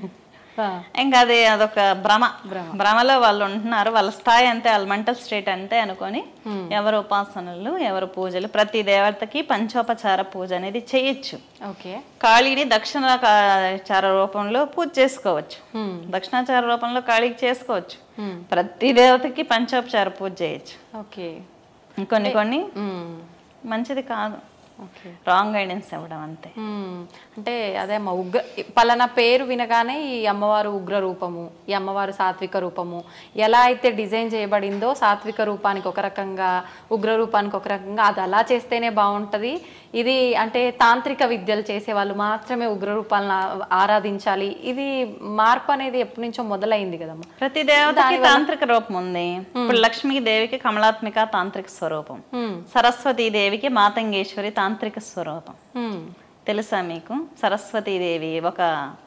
ఆ. ఇంకా అది అదొక భ్రమ భ్రమలో వాళ్ళు ఉంటున్నారు వాళ్ళ స్థాయి అంతే వాళ్ళ మెంటల్ స్టేట్ అంతే అనుకొని ఎవరు ఉపాసనలు ఎవరు పూజలు ప్రతి దేవతకి పంచోపచార పూజ అనేది చేయొచ్చు ఓకే కాళీని దక్షిణాచార రూపంలో పూజ చేసుకోవచ్చు హ్మ్. దక్షిణాచార రూపంలో కాళీకి చేసుకోవచ్చు హ్మ్. ప్రతి దేవతకి పంచోపచార పూజ చేయొచ్చు ఓకే కొన్ని కొన్ని హ్మ్. మంచిది కాదు ఓకే రాంగ్ గైడెన్స్ ఇవ్వడం అంతే మ్మ్. అంటే అదే అమ్మ ఉగ్ర పలానా పేరు వినగానే ఈ అమ్మవారు ఉగ్ర రూపము ఈ అమ్మవారు సాత్విక రూపము ఎలా అయితే డిజైన్ చేయబడిందో సాత్విక రూపానికి ఒక రకంగా ఉగ్ర రూపానికి ఒక రకంగా అది అలా చేస్తేనే బాగుంటది ఇది అంటే తాంత్రిక విద్యలు చేసే వాళ్ళు మాత్రమే ఉగ్ర రూపాలను ఆ- ఆరాధించాలి ఇది మార్పు అనేది ఎప్పటి నుంచో మొదలైంది కదమ్మా ప్రతి దేవతకి తాంత్రిక రూపం ఉంది ఇప్పుడు లక్ష్మీ దేవికి కమలాత్మిక తాంత్రిక స్వరూపం మ్మ్. సరస్వతీ దేవికి మాతంగేశ్వరి తాంత్రిక స్వరూపం మ్మ్. తెలుసా మీకు సరస్వతీదేవి ఒక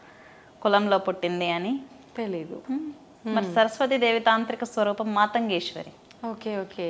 కులంలో పుట్టింది అని తెలీదు మరి సరస్వతీదేవి తాంత్రిక స్వరూపం మాతంగేశ్వరి ఓకే ఓకే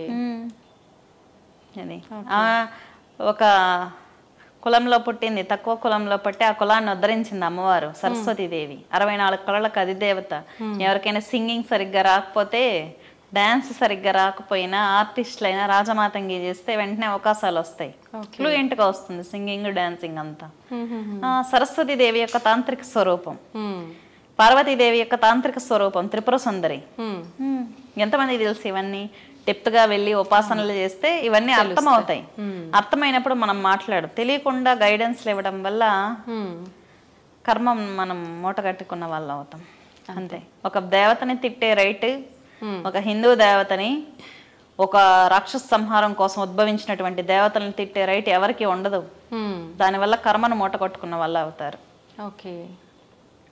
అది ఆ, ఒక కులంలో పుట్టింది తక్కువ కులంలో పుట్టి ఆ కులాన్ని ఉద్ధరించింది అమ్మవారు సరస్వతీదేవి అరవై నాలుగు కళలకు అది దేవత ఎవరికైనా సింగింగ్ సరిగ్గా రాకపోతే డాన్స్ సరిగ్గా రాకపోయినా ఆర్టిస్టులు అయినా రాజమాతంగి చేస్తే వెంటనే అవకాశాలు వస్తాయి ఫ్లూయెంట్గా వస్తుంది సింగింగ్ డాన్సింగ్ అంతా ఆ, సరస్వతీదేవి యొక్క తాంత్రిక స్వరూపం మ్మ్. పార్వతీదేవి యొక్క తాంత్రిక స్వరూపం త్రిపుర సుందరి మ్మ్. హ్మ్. ఎంతమంది తెలుసు ఇవన్నీ డెప్త్ గా వెళ్ళి ఉపాసనలు చేస్తే ఇవన్నీ అర్థమవుతాయి అర్థమైనప్పుడు మనం మాట్లాడు తెలియకుండా గైడెన్స్ ఇవ్వడం వల్ల మ్మ్. కర్మం మనం మూట కట్టుకున్న వాళ్ళు అవుతాం అంతే ఒక దేవతని తిట్టే రైట్ ఒక హిందూ దేవతని ఒక రాక్షస సంహారం కోసం ఉద్భవించినటువంటి దేవతలను తిట్టే రైట్ ఎవరికి ఉండదు మ్మ్. దానివల్ల కర్మను మూట కట్టుకున్న వాళ్ళు అవుతారు ఓకే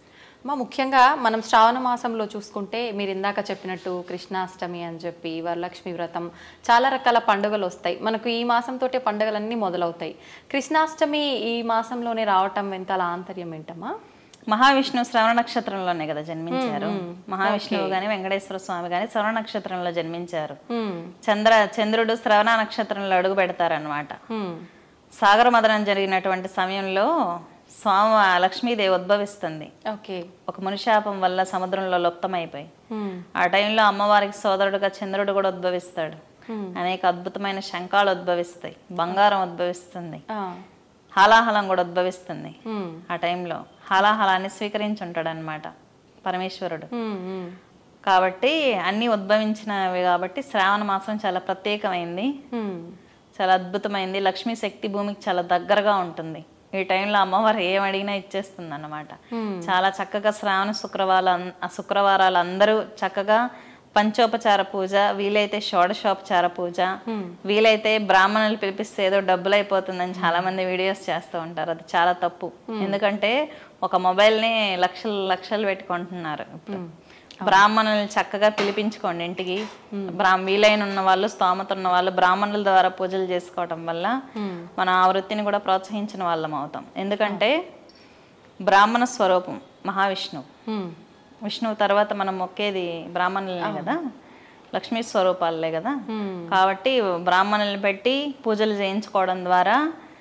మా ముఖ్యంగా మనం శ్రావణ మాసంలో చూసుకుంటే మీరు ఇందాక చెప్పినట్టు కృష్ణాష్టమి అని చెప్పి వరలక్ష్మి వ్రతం చాలా రకాల పండుగలు వస్తాయి మనకు ఈ మాసంతోటే పండుగలన్నీ మొదలవుతాయి కృష్ణాష్టమి ఈ మాసంలోనే రావటం వెనకాల ఆంతర్యం ఏంటమ్మా మహావిష్ణువు శ్రవణ నక్షత్రంలోనే కదా జన్మించారు మహావిష్ణువు గాని వెంకటేశ్వర స్వామి గాని శ్రవణ నక్షత్రంలో జన్మించారు హ్మ్. చంద్ర చంద్రుడు శ్రవణ నక్షత్రంలో అడుగు పెడతారనమాట హ్మ్. సాగర మదనం జరిగినటువంటి సమయంలో స్వామి లక్ష్మీదేవి ఉద్భవిస్తుంది ఓకే ఒక మునిశాపం వల్ల సముద్రంలో లుప్తమైపోయి హ్మ్. ఆ టైంలో అమ్మవారికి సోదరుడుగా చంద్రుడు కూడా ఉద్భవిస్తాడు అనేక అద్భుతమైన శంఖాలు ఉద్భవిస్తాయి బంగారం ఉద్భవిస్తుంది ఆ. హాలాహలం కూడా ఉద్భవిస్తుంది హ్మ్. ఆ టైంలో హాలాహలాన్ని స్వీకరించి ఉంటాడు అనమాట పరమేశ్వరుడు హ్మ్. హ్మ్. కాబట్టి అన్నీ ఉద్భవించినవి కాబట్టి శ్రావణ మాసం చాలా ప్రత్యేకమైంది హ్మ్. చాలా అద్భుతమైంది లక్ష్మీ శక్తి భూమికి చాలా దగ్గరగా ఉంటుంది ఈ టైంలో అమ్మవారు ఏం అడిగినా ఇచ్చేస్తుంది అన్నమాట చాలా చక్కగా శ్రావణ శుక్రవారాలు శుక్రవారాలు అందరూ చక్కగా పంచోపచార పూజ వీలైతే షోడశోపచార పూజ వీలైతే బ్రాహ్మణులు పిలిపిస్తే ఏదో డబ్బులు అయిపోతుందని చాలా మంది వీడియోస్ చేస్తూ ఉంటారు అది చాలా తప్పు ఎందుకంటే ఒక మొబైల్ని లక్షలు లక్షలు పెట్టుకుంటున్నారు ఇప్పుడు బ్రాహ్మణుల్ని చక్కగా పిలిపించుకోండి ఇంటికి బ్రా వీలైన ఉన్న వాళ్ళు స్తోమత ఉన్న వాళ్ళు బ్రాహ్మణుల ద్వారా పూజలు చేసుకోవటం వల్ల మనం ఆ వృత్తిని కూడా ప్రోత్సహించిన వాళ్ళం అవుతాం ఎందుకంటే బ్రాహ్మణ స్వరూపం మహావిష్ణువు హ్మ్. విష్ణువు తర్వాత మనం మొక్కేది బ్రాహ్మణులనే కదా లక్ష్మీ స్వరూపాలే కదా కాబట్టి బ్రాహ్మణుల్ని పెట్టి పూజలు చేయించుకోవడం ద్వారా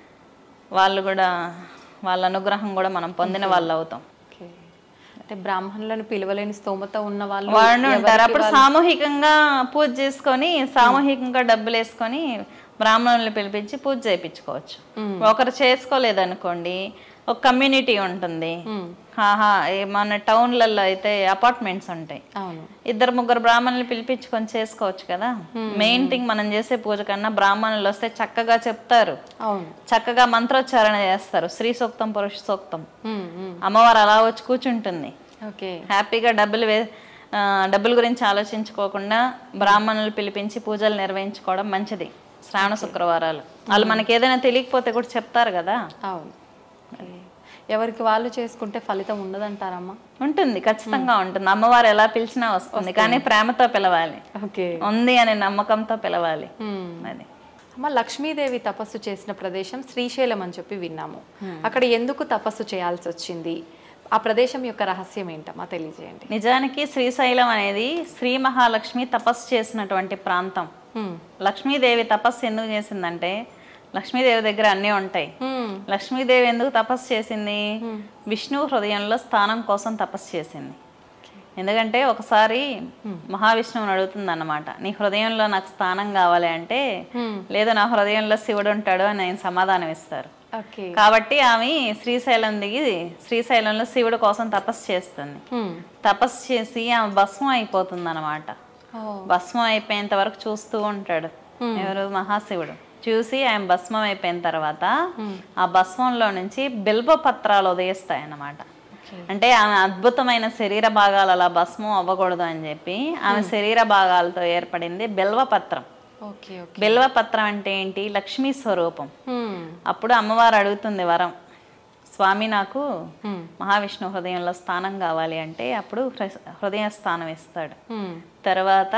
వాళ్ళు కూడా వాళ్ళ అనుగ్రహం కూడా మనం పొందిన వాళ్ళు అవుతాం ఓకే. అంటే బ్రాహ్మణులను పిలవలేని స్తోమత ఉన్న వాళ్ళు వాళ్ళు ఉంటారు అప్పుడు సామూహికంగా పూజ చేసుకొని సామూహికంగా డబ్బులు వేసుకొని బ్రాహ్మణుల్ని పిలిపించి పూజ చేయించుకోవచ్చు ఒకరు చేసుకోలేదనుకోండి ఒక కమ్యూనిటీ ఉంటుంది ఆహా ఏ మన టౌన్లలో అయితే అపార్ట్మెంట్స్ ఉంటాయి అవును ఇద్దరు ముగ్గురు బ్రాహ్మణులు పిలిపించుకొని చేసుకోవచ్చు కదా మెయిన్ థింగ్ మనం చేసే పూజ కన్నా బ్రాహ్మణులు వస్తే చక్కగా చెప్తారు అవును చక్కగా మంత్రోచ్చారణ చేస్తారు స్త్రీ సూక్తం పురుష సూక్తం హ్మ్. హ్మ్. అమ్మవారు అలా వచ్చి కూర్చుంటుంది ఓకే హ్యాపీగా డబ్బులు వే ఆ, డబ్బుల గురించి ఆలోచించుకోకుండా బ్రాహ్మణులు పిలిపించి పూజలు నిర్వహించుకోవడం మంచిది శ్రావణ శుక్రవారాలు వాళ్ళు మనకి ఏదైనా తెలియకపోతే కూడా చెప్తారు కదా అవును ఓకే. ఎవరికి వాళ్ళు చేసుకుంటే ఫలితం ఉండదంటారమ్మా ఉంటుంది ఖచ్చితంగా ఉంటుంది అమ్మవారు ఎలా పిలిచినా వస్తుంది కానీ ప్రేమతో పిలవాలి ఓకే ఉంది అనే నమ్మకంతో పిలవాలి హ్మ్. అది అమ్మ లక్ష్మీదేవి తపస్సు చేసిన ప్రదేశం శ్రీశైలం అని చెప్పి విన్నాము అక్కడ ఎందుకు తపస్సు చేయాల్సి వచ్చింది ఆ ప్రదేశం యొక్క రహస్యం ఏంటమ్మా తెలియజేయండి నిజానికి శ్రీశైలం అనేది శ్రీ మహాలక్ష్మి తపస్సు చేసినటువంటి ప్రాంతం హ్మ్. లక్ష్మీదేవి తపస్సు ఎందుకు చేసిందంటే లక్ష్మీదేవి దగ్గర అన్నీ ఉంటాయి హ్మ్. లక్ష్మీదేవి ఎందుకు తపస్సు చేసింది విష్ణు హృదయంలో స్థానం కోసం తపస్సు చేసింది ఎందుకంటే ఒకసారి మహావిష్ణువుని అడుగుతుంది అన్నమాట నీ హృదయంలో నాకు స్థానం కావాలి అంటే లేదు నా హృదయంలో శివుడు ఉంటాడు అని ఆయన సమాధానం ఇస్తారు ఓకే కాబట్టి ఆమె శ్రీశైలం దిగి శ్రీశైలంలో శివుడు కోసం తపస్సు చేస్తుంది హ్మ్. తపస్సు చేసి ఆమె భస్మం అయిపోతుంది అనమాట ఓ. భస్మం అయిపోయేంత వరకు చూస్తూ ఉంటాడు ఎవరు మహాశివుడు చూసి ఆయన భస్మం అయిపోయిన తర్వాత ఆ భస్మంలో నుంచి బిల్వ పత్రాలు ఉదయిస్తాయి అన్నమాట అంటే ఆమె అద్భుతమైన శరీర భాగాలు అలా భస్మం అవ్వకూడదు అని చెప్పి ఆమె శరీర భాగాలతో ఏర్పడింది బిల్వపత్రం ఓకే ఓకే బిల్వపత్రం అంటే ఏంటి లక్ష్మీ స్వరూపం హ్మ్. అప్పుడు అమ్మవారు అడుగుతుంది వరం స్వామి నాకు హ్మ్. మహావిష్ణు హృదయంలో స్థానం కావాలి అంటే అప్పుడు హృ- హృదయ స్థానం ఇస్తాడు హ్మ్. తర్వాత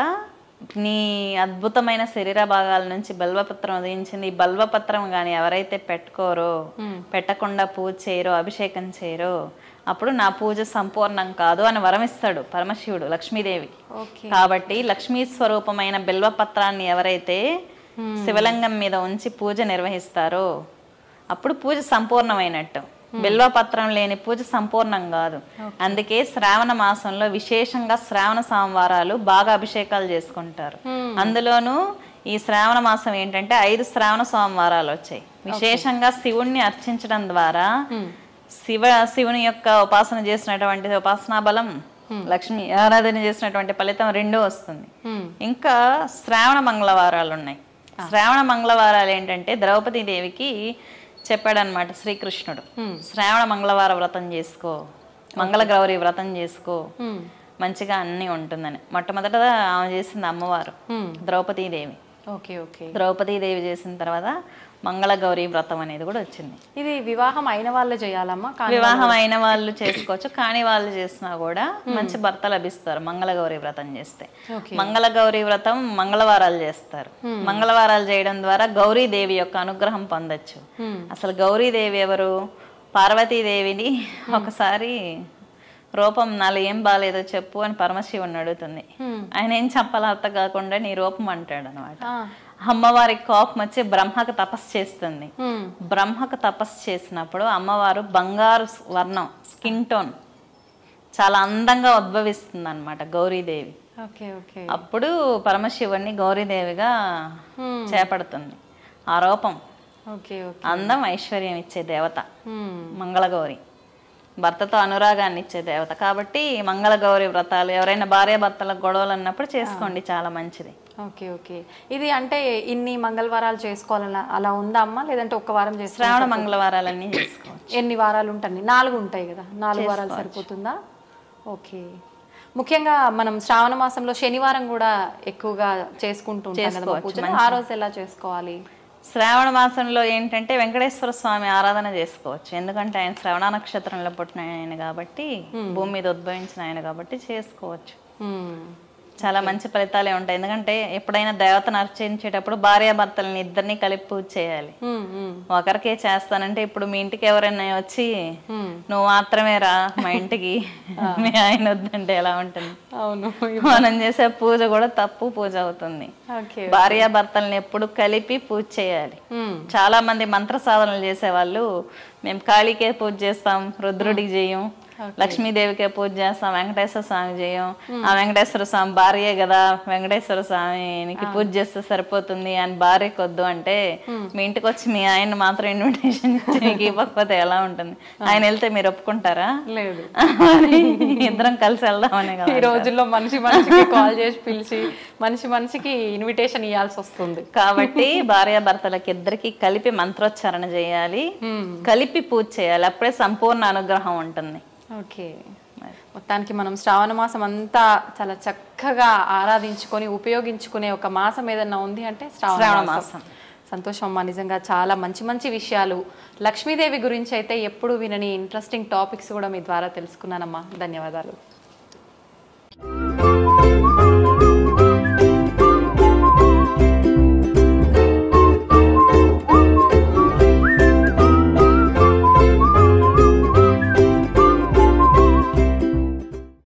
నీ అద్భుతమైన శరీర భాగాల నుంచి బల్వపత్రం ఉదయించింది ఈ బల్వపత్రం కానీ ఎవరైతే పెట్టుకోరో పెట్టకుండా పూజ చేయరో అభిషేకం చేయరో అప్పుడు నా పూజ సంపూర్ణం కాదు అని వరమిస్తాడు పరమశివుడు లక్ష్మీదేవి ఓకే కాబట్టి లక్ష్మీ స్వరూపమైన బిల్వపత్రాన్ని ఎవరైతే శివలింగం మీద ఉంచి పూజ నిర్వహిస్తారో అప్పుడు పూజ సంపూర్ణమైనట్టు బిల్వపత్రం లేని పూజ సంపూర్ణం కాదు అందుకే శ్రావణ మాసంలో విశేషంగా శ్రావణ సోమవారాలు బాగా అభిషేకాలు చేసుకుంటారు అందులోనూ ఈ శ్రావణ మాసం ఏంటంటే ఐదు శ్రావణ సోమవారాలు వచ్చాయి విశేషంగా శివుణ్ణి అర్చించడం ద్వారా శివ శివుని యొక్క ఉపాసన చేసినటువంటి ఉపాసనా బలం లక్ష్మి ఆరాధన చేసినటువంటి ఫలితం రెండూ వస్తుంది హ్మ్. ఇంకా శ్రావణ మంగళవారాలు ఉన్నాయి శ్రావణ మంగళవారాలు ఏంటంటే ద్రౌపది దేవికి చెప్పాడనమాట శ్రీకృష్ణుడు శ్రావణ మంగళవార వ్రతం చేసుకో మంగళ గౌరి వ్రతం చేసుకో హ్మ్. మంచిగా అన్నీ ఉంటుందని మొట్టమొదట ఆమె చేసింది అమ్మవారు హ్మ్. ద్రౌపదీదేవి ఓకే ఓకే ద్రౌపదీదేవి చేసిన తర్వాత మంగళగౌరి వ్రతం అనేది కూడా వచ్చింది ఇది వివాహం అయిన వాళ్ళే చేయాలమ్మా కానీ వివాహం అయిన వాళ్ళు చేసుకోవచ్చు కాని వాళ్ళు చేసినా కూడా మంచి భర్త లభిస్తారు మంగళగౌరి వ్రతం చేస్తే ఓకే మంగళగౌరి వ్రతం మంగళవారాలు చేస్తారు మంగళవారాలు చేయడం ద్వారా గౌరీదేవి యొక్క అనుగ్రహం పొందొచ్చు Hmm. అసలు గౌరీదేవి ఎవరు పార్వతీదేవిని ఒకసారి రూపం నాలో ఏం బాగాలేదో చెప్పు అని పరమశివుని అడుగుతుంది Hmm. ఆయన ఏం చెప్పాలి అర్థం కాకుండా నీ రూపం అంటాడు అనమాట ఆ. అమ్మవారికి కోపం వచ్చి బ్రహ్మకు తపస్సు చేస్తుంది హ్మ్. బ్రహ్మకు తపస్సు చేసినప్పుడు అమ్మవారు బంగారు వర్ణం స్కిన్ టోన్ చాలా అందంగా ఉద్భవిస్తుంది అనమాట గౌరీదేవి ఓకే ఓకే అప్పుడు పరమశివుణ్ణి గౌరీదేవిగా హ్మ్. చేపడుతుంది ఆ రూపం ఓకే ఓకే అందం ఐశ్వర్యం ఇచ్చే దేవత హ్మ్. మంగళగౌరి భర్తతో అనురాగాన్ని ఇచ్చే దేవత కాబట్టి మంగళగౌరి వ్రతాలు ఎవరైనా భార్య భర్తలకు గొడవలు అన్నప్పుడు చేసుకోండి చాలా మంచిది ఓకే ఓకే ఇది అంటే ఇన్ని మంగళవారాలు చేసుకోవాలన్న అలా ఉందా అమ్మా లేదంటే ఒక్క వారం చేస్తే శ్రావణ మంగళవారాలన్నీ చేసుకోవచ్చు ఎన్ని వారాలు ఉంటాయి నాలుగు ఉంటాయి కదా నాలుగు వారాలు సరిపోతుందా ఓకే ముఖ్యంగా మనం శ్రావణ మాసంలో శనివారం కూడా ఎక్కువగా చేసుకుంటూ ఉంటాం కదా పూజలు ఆ రోజు ఎలా చేసుకోవాలి శ్రావణ మాసంలో ఏంటంటే వెంకటేశ్వర స్వామి ఆరాధన చేసుకోవచ్చు ఎందుకంటే ఆయన శ్రవణ నక్షత్రంలో పుట్టిన ఆయన కాబట్టి భూమి మీద ఉద్భవించిన ఆయన కాబట్టి చేసుకోవచ్చు హ్మ్. చాలా మంచి ఫలితాలే ఉంటాయి ఎందుకంటే ఎప్పుడైనా దేవతను అర్చించేటప్పుడు భార్యాభర్తలని ఇద్దరిని కలిపి పూజ చేయాలి హ్మ్, హ్మ్, ఒకరికే చేస్తానంటే ఇప్పుడు మీ ఇంటికి ఎవరైనా వచ్చి హ్మ్. నువ్వు మాత్రమే రా మా ఇంటికి మీ ఆయన వద్దంటే ఎలా ఉంటుంది అవును మనం చేసే పూజ కూడా తప్పు పూజ అవుతుంది ఓకే భార్యాభర్తల్ని ఎప్పుడు కలిపి పూజ చేయాలి హ్మ్. చాలా మంది మంత్ర సాధనలు చేసేవాళ్ళు మేము కాళీకే పూజ చేస్తాం రుద్రుడికి చేయం లక్ష్మీదేవికే పూజ చేస్తాం వెంకటేశ్వర స్వామి చేయం ఆ వెంకటేశ్వర స్వామి భార్యే కదా వెంకటేశ్వర స్వామికి పూజ చేస్తే సరిపోతుంది అని భార్యకి వద్దు అంటే మీ ఇంటికి వచ్చి మీ ఆయన మాత్రం ఇన్విటేషన్ ఇచ్చి మీకు ఇవ్వకపోతే ఎలా ఉంటుంది ఆయన వెళ్తే మీరు ఒప్పుకుంటారా లేదు అని ఇద్దరం కలిసి వెళ్దామనే కదా ఈ రోజుల్లో మనిషి మనిషికి కాల్ చేసి పిలిచి మనిషి మనిషికి ఇన్విటేషన్ ఇవ్వాల్సి వస్తుంది కాబట్టి భార్యాభర్తలకి ఇద్దరికి కలిపి మంత్రోచ్చారణ చేయాలి కలిపి పూజ చేయాలి అప్పుడే సంపూర్ణ అనుగ్రహం ఉంటుంది ఓకే మొత్తానికి మనం శ్రావణ మాసం అంతా చాలా చక్కగా ఆరాధించుకొని ఉపయోగించుకునే ఒక మాసం ఏదన్నా ఉంది అంటే శ్రావణ శ్రావణ మాసం మాసం. సంతోషం అమ్మా నిజంగా చాలా మంచి మంచి విషయాలు లక్ష్మీదేవి గురించి అయితే ఎప్పుడు వినని ఇంట్రెస్టింగ్ టాపిక్స్ కూడా మీ ద్వారా తెలుసుకున్నానమ్మా ధన్యవాదాలు